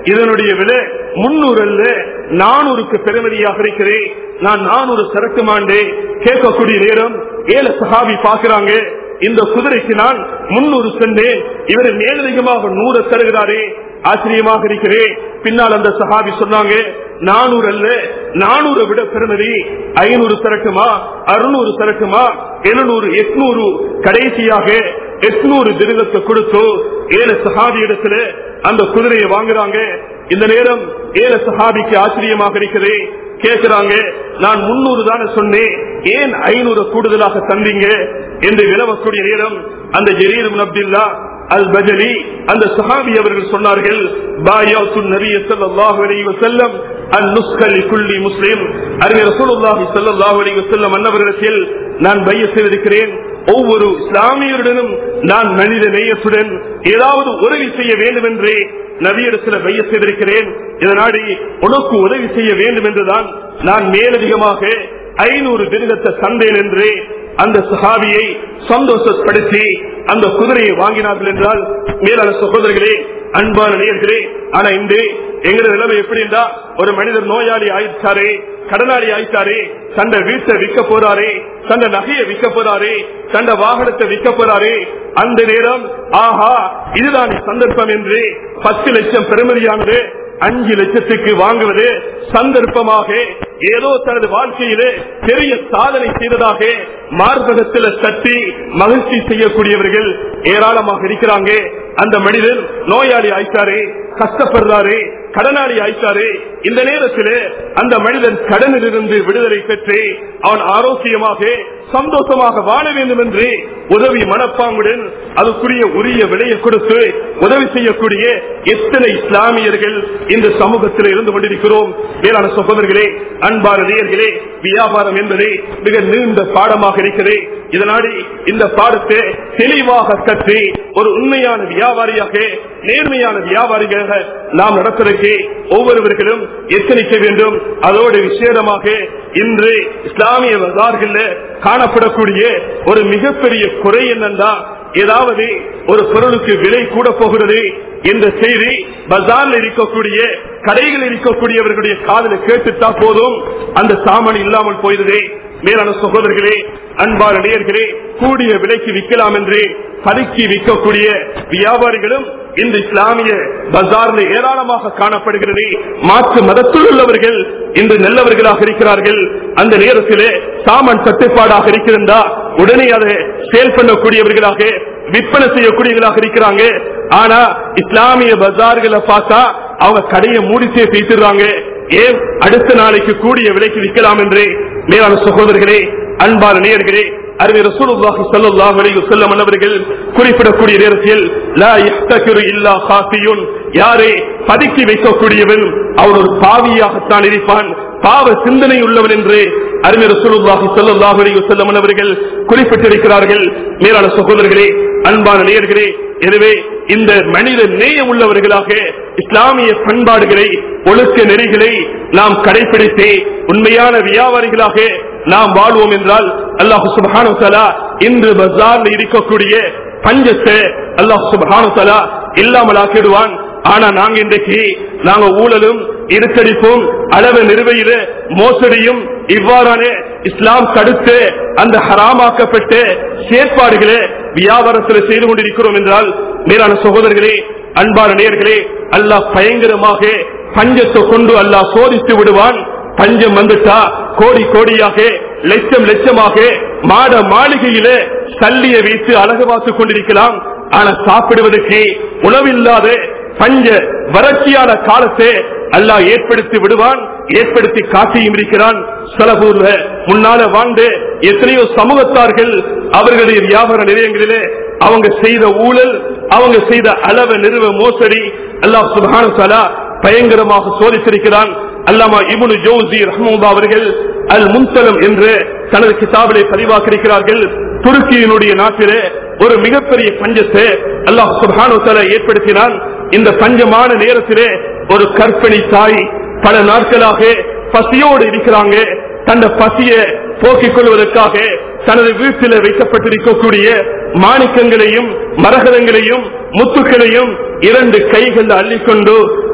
இதனுடைய விலை முன்னூறு அல்ல நானூறுக்கு பெருமதியாக இருக்கிறேன் நான் நானூறு சரக்கு மாண்டே கேட்கக்கூடிய நேரம் ஏழு சஹாபி பாக்குறாங்க இந்த குதிரைக்கு நான் முன்னூறு சென்றேன் இவர் மேலதிகமாக நூறு தருகிறாரே ஆச்சரியமாக இருக்கிறேன் பின்னால் அந்த சஹாபி சொன்னாங்க நானூறு அல்ல நானூறு விட பெருமதி ஐநூறு சரக்குமா அறுநூறு சரக்குமா எழுநூறு எட்நூறு கடைசியாக எட்நூறு திருகத்தை கொடுத்து ஏழு சஹாபி இடத்துல அந்த குதிரையை வாங்குறாங்க இந்த நேரம் ஏழு சஹாபிக்கு ஆச்சரியமாக இருக்கிறது கேட்கிறாங்க நான் முன்னூறு தானே சொன்னேன் ஏன் ஐநூறு கூடுதலாக தந்தீங்க என்று வினவக்கூடிய நேரம் அந்த ஜெரீர் அப்துல்லா அல் பஜலி அந்த சஹாபி அவர்கள் சொன்னார்கள் பாயாத்து நபிய ஸல்லல்லாஹு அலைஹி வஸல்லம் அன் நுஸ்கல் குல்லி முஸ்லிம் அறிஞர் ரசூலுல்லாஹி ஸல்லல்லாஹு அலைஹி வஸல்லம் அன்னவரிடத்தில் நான் பைய செய்திருக்கிறேன் ஒவ்வொரு இஸ்லாமியருடனும் நான் மனித நேயத்துடன் ஏதாவது உதவி செய்ய வேண்டும் என்றே நபியிடத்தில் பைய செய்திருக்கிறேன் இதனாடி உனக்கு உதவி செய்ய வேண்டும் என்றுதான் நான் மேலதிகமாக ஐநூறு திருகத்தை தந்தேன் என்று அந்த சஹாபியை சந்தோஷப்படுத்தி அந்த குதிரையை வாங்கினார்கள் என்றால் மேலான சகோதரர்களே அன்பான நேயர்களே ஆனா இன்று எங்க நிலைமை எப்படி இருந்தா ஒரு மனிதர் நோயாளி ஆயிடுச்சாரே கடனாளி ஆயிட்டாரே தந்த வீட்டை விற்க போறாரே தந்த நகையை விற்க போறாரே தந்த வாகனத்தை விற்க போறாரே அந்த நேரம் ஆஹா இதுதான் சந்தர்ப்பம் என்று பத்து லட்சம் பெருமதியானது அஞ்சு லட்சத்துக்கு வாங்குவது சந்தர்ப்பமாக ஏதோ தனது வாழ்க்கையிலே பெரிய சாதனை செய்ததாக மார்பகத்தில் தட்டி மகிழ்ச்சி செய்யக்கூடியவர்கள் ஏராளமாக இருக்கிறாங்க அந்த மனிதன் நோயாளி ஆயிட்டாரே கஷ்டப்படுறாரு கடனாளி ஆயிட்டாரு இந்த நேரத்தில் அந்த மனிதன் கடனில் இருந்து விடுதலை பெற்று அவன் ஆரோக்கியமாக சந்தோஷமாக வாழ வேண்டும் என்று உதவி மனப்பாங்குடன் அதுக்குரிய உரிய விலையை கொடுத்து உதவி செய்யக்கூடிய எத்தனை இஸ்லாமியர்கள் இந்த சமூகத்தில் இருந்து கொண்டிருக்கிறோம் மேலான சகோதரர்களே அன்பான நேயர்களே வியாபாரம் என்பது மிக நீண்ட பாடமாக இருக்கிறது இதனாடி இந்த பாடத்தை தெளிவாக கற்று ஒரு உண்மையான வியாபாரியாக நேர்மையான வியாபாரியாக நாம் நடப்பதற்கு ஒவ்வொருவர்களும் எச்சரிக்க வேண்டும் அதோடு விசேடமாக இன்று இஸ்லாமிய பஜார்கள் காணப்படக்கூடிய ஒரு மிகப்பெரிய குறை என்னன்னா ஏதாவது ஒரு பொருளுக்கு விலை கூட போகிறது என்ற செய்தி பஜார்ல இருக்கக்கூடிய கடைகள் இருக்கக்கூடியவர்களுடைய காதல கேட்டுட்டா போதும் அந்த சாமான் இல்லாமல் போயிருதே மேலான சகோதரர்களே அன்பான நேயர்களே கூடிய விலைக்கு விற்கலாம் என்று பதுக்கி விற்கக்கூடிய வியாபாரிகளும் இந்த இஸ்லாமிய பஜார்ல ஏராளமாக காணப்படுகிறது மாற்று மதத்தில் உள்ளவர்கள் இன்று நல்லவர்களாக இருக்கிறார்கள் அந்த நேரத்திலே சாமான் தட்டுப்பாடாக இருக்கிறதா உடனே அதை சேல் பண்ணக்கூடியவர்களாக விற்பனை செய்யக்கூடியவர்களாக இருக்கிறாங்க ஆனா இஸ்லாமிய பஜார்களை பார்த்தா அவங்க கடையை மூடிச்சே பேசிடுறாங்க ஏன் அடுத்த நாளைக்கு கூடிய விலைக்கு விற்கலாம் என்று மேலான சகோதரர்களே அன்பான நேயர்களே அறிவை ரசூலுல்லாஹி ஸல்லல்லாஹு அலைஹி வஸல்லம் அவர்கள் குறிப்பிடக்கூடிய நேரத்தில் லா யஹ்தகிரு இல்லா காஃபியுன் யாரே பதுக்கி வைக்கக்கூடியவன் அவன் ஒரு பாவியாகத்தான் இருப்பான் பாவ சிந்தனை உள்ளவன் என்று அருமை ரசூலுல்லாஹி ஸல்லல்லாஹு அலைஹி வஸல்லம் அவர்கள் குறிப்பிட்டிருக்கிறார்கள் மேலான சகோதரர்களே அன்பான நேயர்களே எனவே இந்த மனித நேயம் உள்ளவர்களாக இஸ்லாமிய பண்பாடுகளை ஒழுக்க நெறிகளை நாம் கடைபிடித்து உண்மையான வியாபாரிகளாக நாம் வாழ்வோம் என்றால் அல்லாஹு சுபஹானு தலா இன்று பஜார்ல இருக்கக்கூடிய பஞ்சத்தை அல்லாஹு சுபஹானு தலா இல்லாமல் ஆக்கிடுவான் ஆனா நாங்க இன்றைக்கு நாங்க ஊழலும் இருக்கடிப்பும் அளவு நிறுவையில மோசடியும் இவ்வாறான இஸ்லாம் தடுத்து அந்த ஹராமாக்கப்பட்ட செயற்பாடுகளை வியாபாரத்தில் செய்து கொண்டிருக்கிறோம் என்றால் மேலான சகோதரர்களே அன்பான நேர்களே அல்லாஹ் பயங்கரமாக பஞ்சத்தை கொண்டு அல்லாஹ் சோதித்து விடுவான் பஞ்சம் வந்துட்டா கோடி கோடியாக லட்சம் லட்சமாக மாட மாளிகையில சல்லிய வைத்து அழகு பார்த்துக் கொண்டிருக்கலாம் ஆனா சாப்பிடுவதற்கு உணவில்லாத பஞ்ச வறட்சியான காலத்தை அல்லாஹ் ஏற்படுத்தி விடுவான் ஏற்படுத்தி காட்டியும் இருக்கிறான் சலபூர்ல முன்னால வாழ்ந்து எத்தனையோ சமூகத்தார்கள் அவர்களுடைய வியாபார நிலையங்களிலே அவங்க செய்த ஊழல் அவங்க செய்த அளவு நிறுவ மோசடி அல்லாஹ் சுபானு தலா பயங்கரமாக சோதித்திருக்கிறான் அல்லாமா இபுனு ஜோசி ரஹ்மூபா அவர்கள் அல் முன்சலம் என்று தனது கிதாபிலே பதிவாக்கியிருக்கிறார்கள் துருக்கியினுடைய நாட்டிலே ஒரு மிகப்பெரிய பஞ்சத்தை அல்லாஹ் சுபானு தலா ஏற்படுத்தினான் இந்த பஞ்சமான நேரத்திலே ஒரு கற்பிணி தாய் பல நாட்களாக பசியோடு இருக்கிறாங்க தந்த பசிய போக்கிக் கொள்வதற்காக தனது வீட்டில் வைக்கப்பட்டிருக்கக்கூடிய மாணிக்கங்களையும் மரகதங்களையும் முத்துக்களையும் இரண்டு கைகள் அள்ளிக்கொண்டு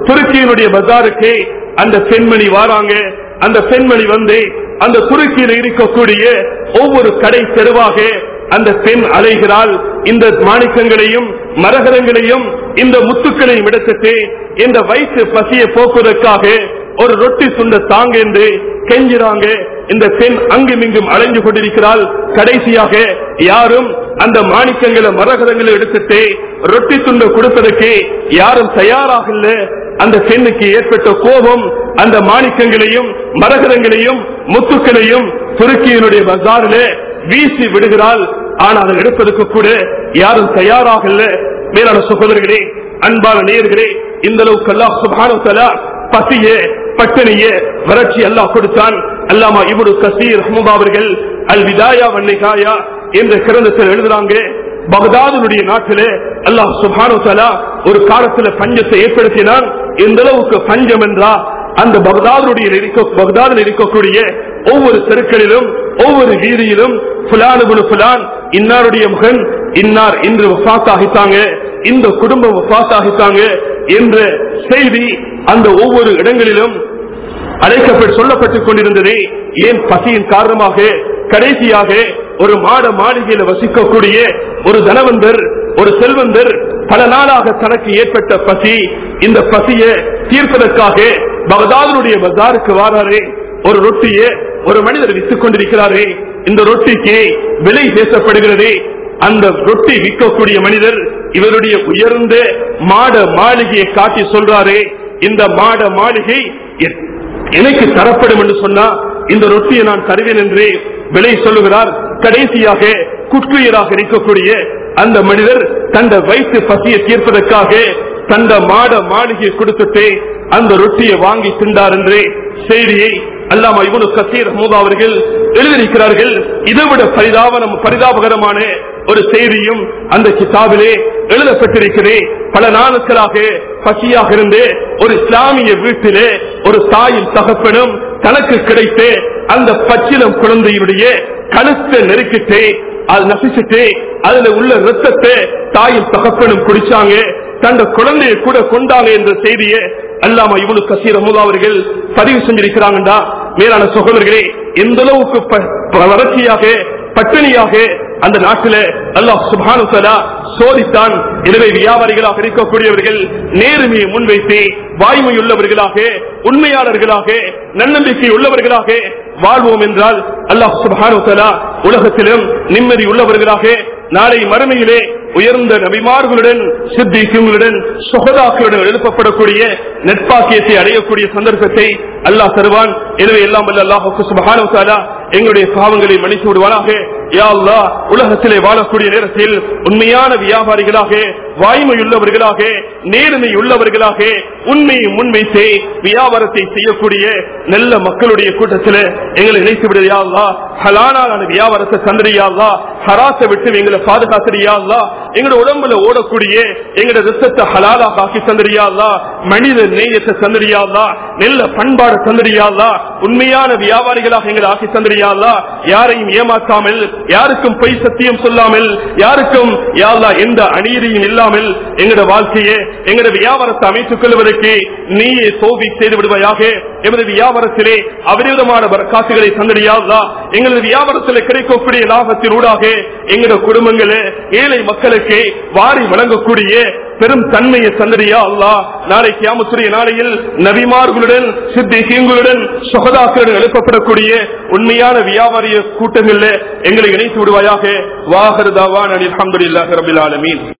துருக்கியினுடைய பஜாருக்கு அந்த பெண்மணி வாராங்க அந்த பெண்மணி வந்து அந்த துருக்கியில் இருக்கக்கூடிய ஒவ்வொரு கடை தெருவாக அந்த பெண் அலைகிறாள் இந்த மாணிக்கங்களையும் மரகரங்களையும் இந்த முத்துக்களையும் எடுத்துட்டு இந்த வயிற்று பசியை போக்குவதற்காக ஒரு ரொட்டி துண்ட தாங்க என்று கெஞ்சுறாங்க இந்த பெண் அங்கும் இங்கும் அலைஞ்சு கொண்டிருக்கிறாள் கடைசியாக யாரும் அந்த மாணிக்கங்களை மரகதங்களை எடுத்துட்டு ரொட்டி துண்ட கொடுப்பதற்கு யாரும் தயாராக இல்ல அந்த பெண்ணுக்கு ஏற்பட்ட கோபம் அந்த மாணிக்கங்களையும் மரகதங்களையும் முத்துக்களையும் துருக்கியினுடைய பஜாரிலே வீசி விடுகிறாள் ஆனால் அதை எடுப்பதற்கு கூட யாரும் தயாராக இல்ல மேலான சகோதரர்களே அன்பான நேயர்களே இந்த அளவுக்கு அல்லாஹ் சுப்ஹானஹு வ தஆலா பசிய பட்டினிய வறட்சி அல்லாஹ் கொடுத்தான் அல்லாமா இப்னு கசீர் ரஹ்மத்துல்லாஹி அவர்கள் அல் விதாயா வன் நிகாயா என்ற கிரந்தத்தில் எழுதுறாங்க பகதாதுடைய நாட்டிலே அல்லாஹ் சுப்ஹானஹு வ தஆலா ஒரு காலத்துல பஞ்சத்தை ஏற்படுத்தினான் இந்த அளவுக்கு பஞ்சம் என்றா அந்த பகதாதுடைய இருக்க பகதாதில் இருக்கக்கூடிய ஒவ்வொரு தெருக்களிலும் ஒவ்வொரு வீதியிலும் புலான் இப்னு புலான் இன்னாருடைய மகன் இன்னார் இன்று வஃபாத் ஆகித்தாங்க இந்த குடும்பம் வஃபாத் ஆகித்தாங்க என்ற செய்தி அந்த ஒவ்வொரு இடங்களிலும் அழைக்கப்பட்டு சொல்லப்பட்டுக் கொண்டிருந்தது ஏன் பசியின் காரணமாக கடைசியாக ஒரு மாட மாளிகையில வசிக்கக்கூடிய ஒரு தனவந்தர் ஒரு செல்வந்தர் பல நாளாக தனக்கு ஏற்பட்ட பசி இந்த பசியை தீர்ப்பதற்காக பகதாதனுடைய பஜாருக்கு வாராரு ஒரு ரொட்டியை ஒரு மனிதர் வித்துக் கொண்டிருக்கிறாரே இந்த ரொட்டிக்கு விலை பேசப்படுகிறது அந்த ரொட்டி விற்கக்கூடிய மனிதர் இவருடைய உயர்ந்த மாட மாளிகையை காட்டி சொல்றாரே இந்த மாட மாளிகை எ- எனக்கு தரப்படும் என்று சொன்னா இந்த ரொட்டியை நான் தருவேன் என்று விலை சொல்லுகிறார் கடைசியாக குற்றுயிராக இருக்கக்கூடிய அந்த மனிதர் தந்த வயிற்று பசியை தீர்ப்பதற்காக தந்த மாட மாளிகையை கொடுத்துட்டு அந்த ரொட்டியை வாங்கி தின்றார் என்று செய்தியை அல்லாம இவனு கசீர் அஹமூதா அவர்கள் எழுதியிருக்கிறார்கள் இதைவிட பரிதாபனம் பரிதாபகரமான ஒரு செய்தியும் அந்த கிதாபிலே எழுதப்பட்டிருக்கிறே பல நாட்களாக பசியாக இருந்து ஒரு இஸ்லாமிய வீட்டிலே ஒரு தாயும் தகப்பனும் தனக்கு கிடைத்த அந்த பச்சிலம் குழந்தையுடைய கழுத்தை நெருக்கிட்டு அது நசிச்சுட்டு அதுல உள்ள ரத்தத்தை தாயும் தகப்பனும் குடிச்சாங்க தந்த குழந்தையை கூட கொண்டாங்க என்ற செய்தியை அல்லாம இவனு கசீர் அமுதா அவர்கள் பதிவு செஞ்சிருக்கிறாங்கடா மேலான சகோதரர்களே எந்த அளவுக்கு ப- ப- வறட்சியாக பட்டினியாக அந்த நாட்டில அல்லாஹ் சுபானு தலா சோதித்தான் எனவே வியாபாரிகளாக இருக்கக்கூடியவர்கள் நேர்மையை முன்வைத்து வாய்மையுள்ளவர்களாக உண்மையாளர்களாக நன்னம்பிக்கை உள்ளவர்களாக வாழ்வோம் என்றால் அல்லாஹ் சுபானு தலா உலகத்திலும் நிம்மதி உள்ளவர்களாக நாளை மறுமையிலே உயர்ந்த நபிமார்களுடன் சித்திக்குங்களுடன் சுகதாக்களுடன் எழுப்பப்படக்கூடிய நட்பாக்கியத்தை அடையக்கூடிய சந்தர்ப்பத்தை அல்லாஹ் தருவான் எனவே எல்லாம் வல்ல அல்லாஹுக்கு சுபஹானஹு வ தஆலா எங்களுடைய பாவங்களை மன்னித்து விடுவானாக யா அல்லாஹ் உலகத்திலே வாழக்கூடிய நேரத்தில் உண்மையான வியாபாரிகளாக வாய்மையுள்ளவர்களாக நேர்மை உள்ளவர்களாக உண்மையை முன்வைத்து வியாபாரத்தை செய்யக்கூடிய நல்ல மக்களுடைய கூட்டத்தில் எங்களை இணைத்து விடுது யா அல்லாஹ் ஹலாலான வியாபாரத்தை தந்திரியா அல்லாஹ் ஹராத்தை விட்டு எங்களை பாதுகாத்திரியா அல்லாஹ் எங்களோட உடம்புல ஓடக்கூடிய எங்களோட ரத்தத்தை ஹலாலாக ஆக்கி தந்திரியா அல்லாஹ் மனித நேயத்தை தந்திரியா அல்லாஹ் நல்ல பண்பாடு தந்திரியா அல்லாஹ் உண்மையான வியாபாரிகளாக எங்களை ஆக்கி தந்திரியா அல்லாஹ் யாரையும் ஏமாற்றாமல் யாருக்கும் பொய் சத்தியம் சொல்லாமல் யாருக்கும் யா அல்லாஹ் எந்த அநீதியும் இல்லாமல் எங்களோட வாழ்க்கையை எங்களோட வியாபாரத்தை அமைத்துக் கொள்வதற்கு நீயே சோபி செய்து விடுவாயாக எமது வியாபாரத்திலே அபரிவிதமான காசுகளை தந்திரியா அல்லாஹ் எங்களது வியாபாரத்தில் கிடைக்கக்கூடிய லாபத்தின் ஊடாக எங்களோட குடும்பங்களே ஏழை மக்களுக்கு வாரி வழங்கக்கூடிய பெரும் தன்மையை தந்தரியா அல்லாஹ் நாளை கியாமத்துடைய நாளையில் நபிமார்களுடன் சித்திகளுடன் சுகதாக்களுடன் எழுப்பப்படக்கூடிய உண்மையான வியாபாரிய கூட்டங்களில் எங்களை இணைத்து விடுவாயாக வாகருதாவான் அலி அஹமதுல்லாஹி ரபில் ஆலமீன்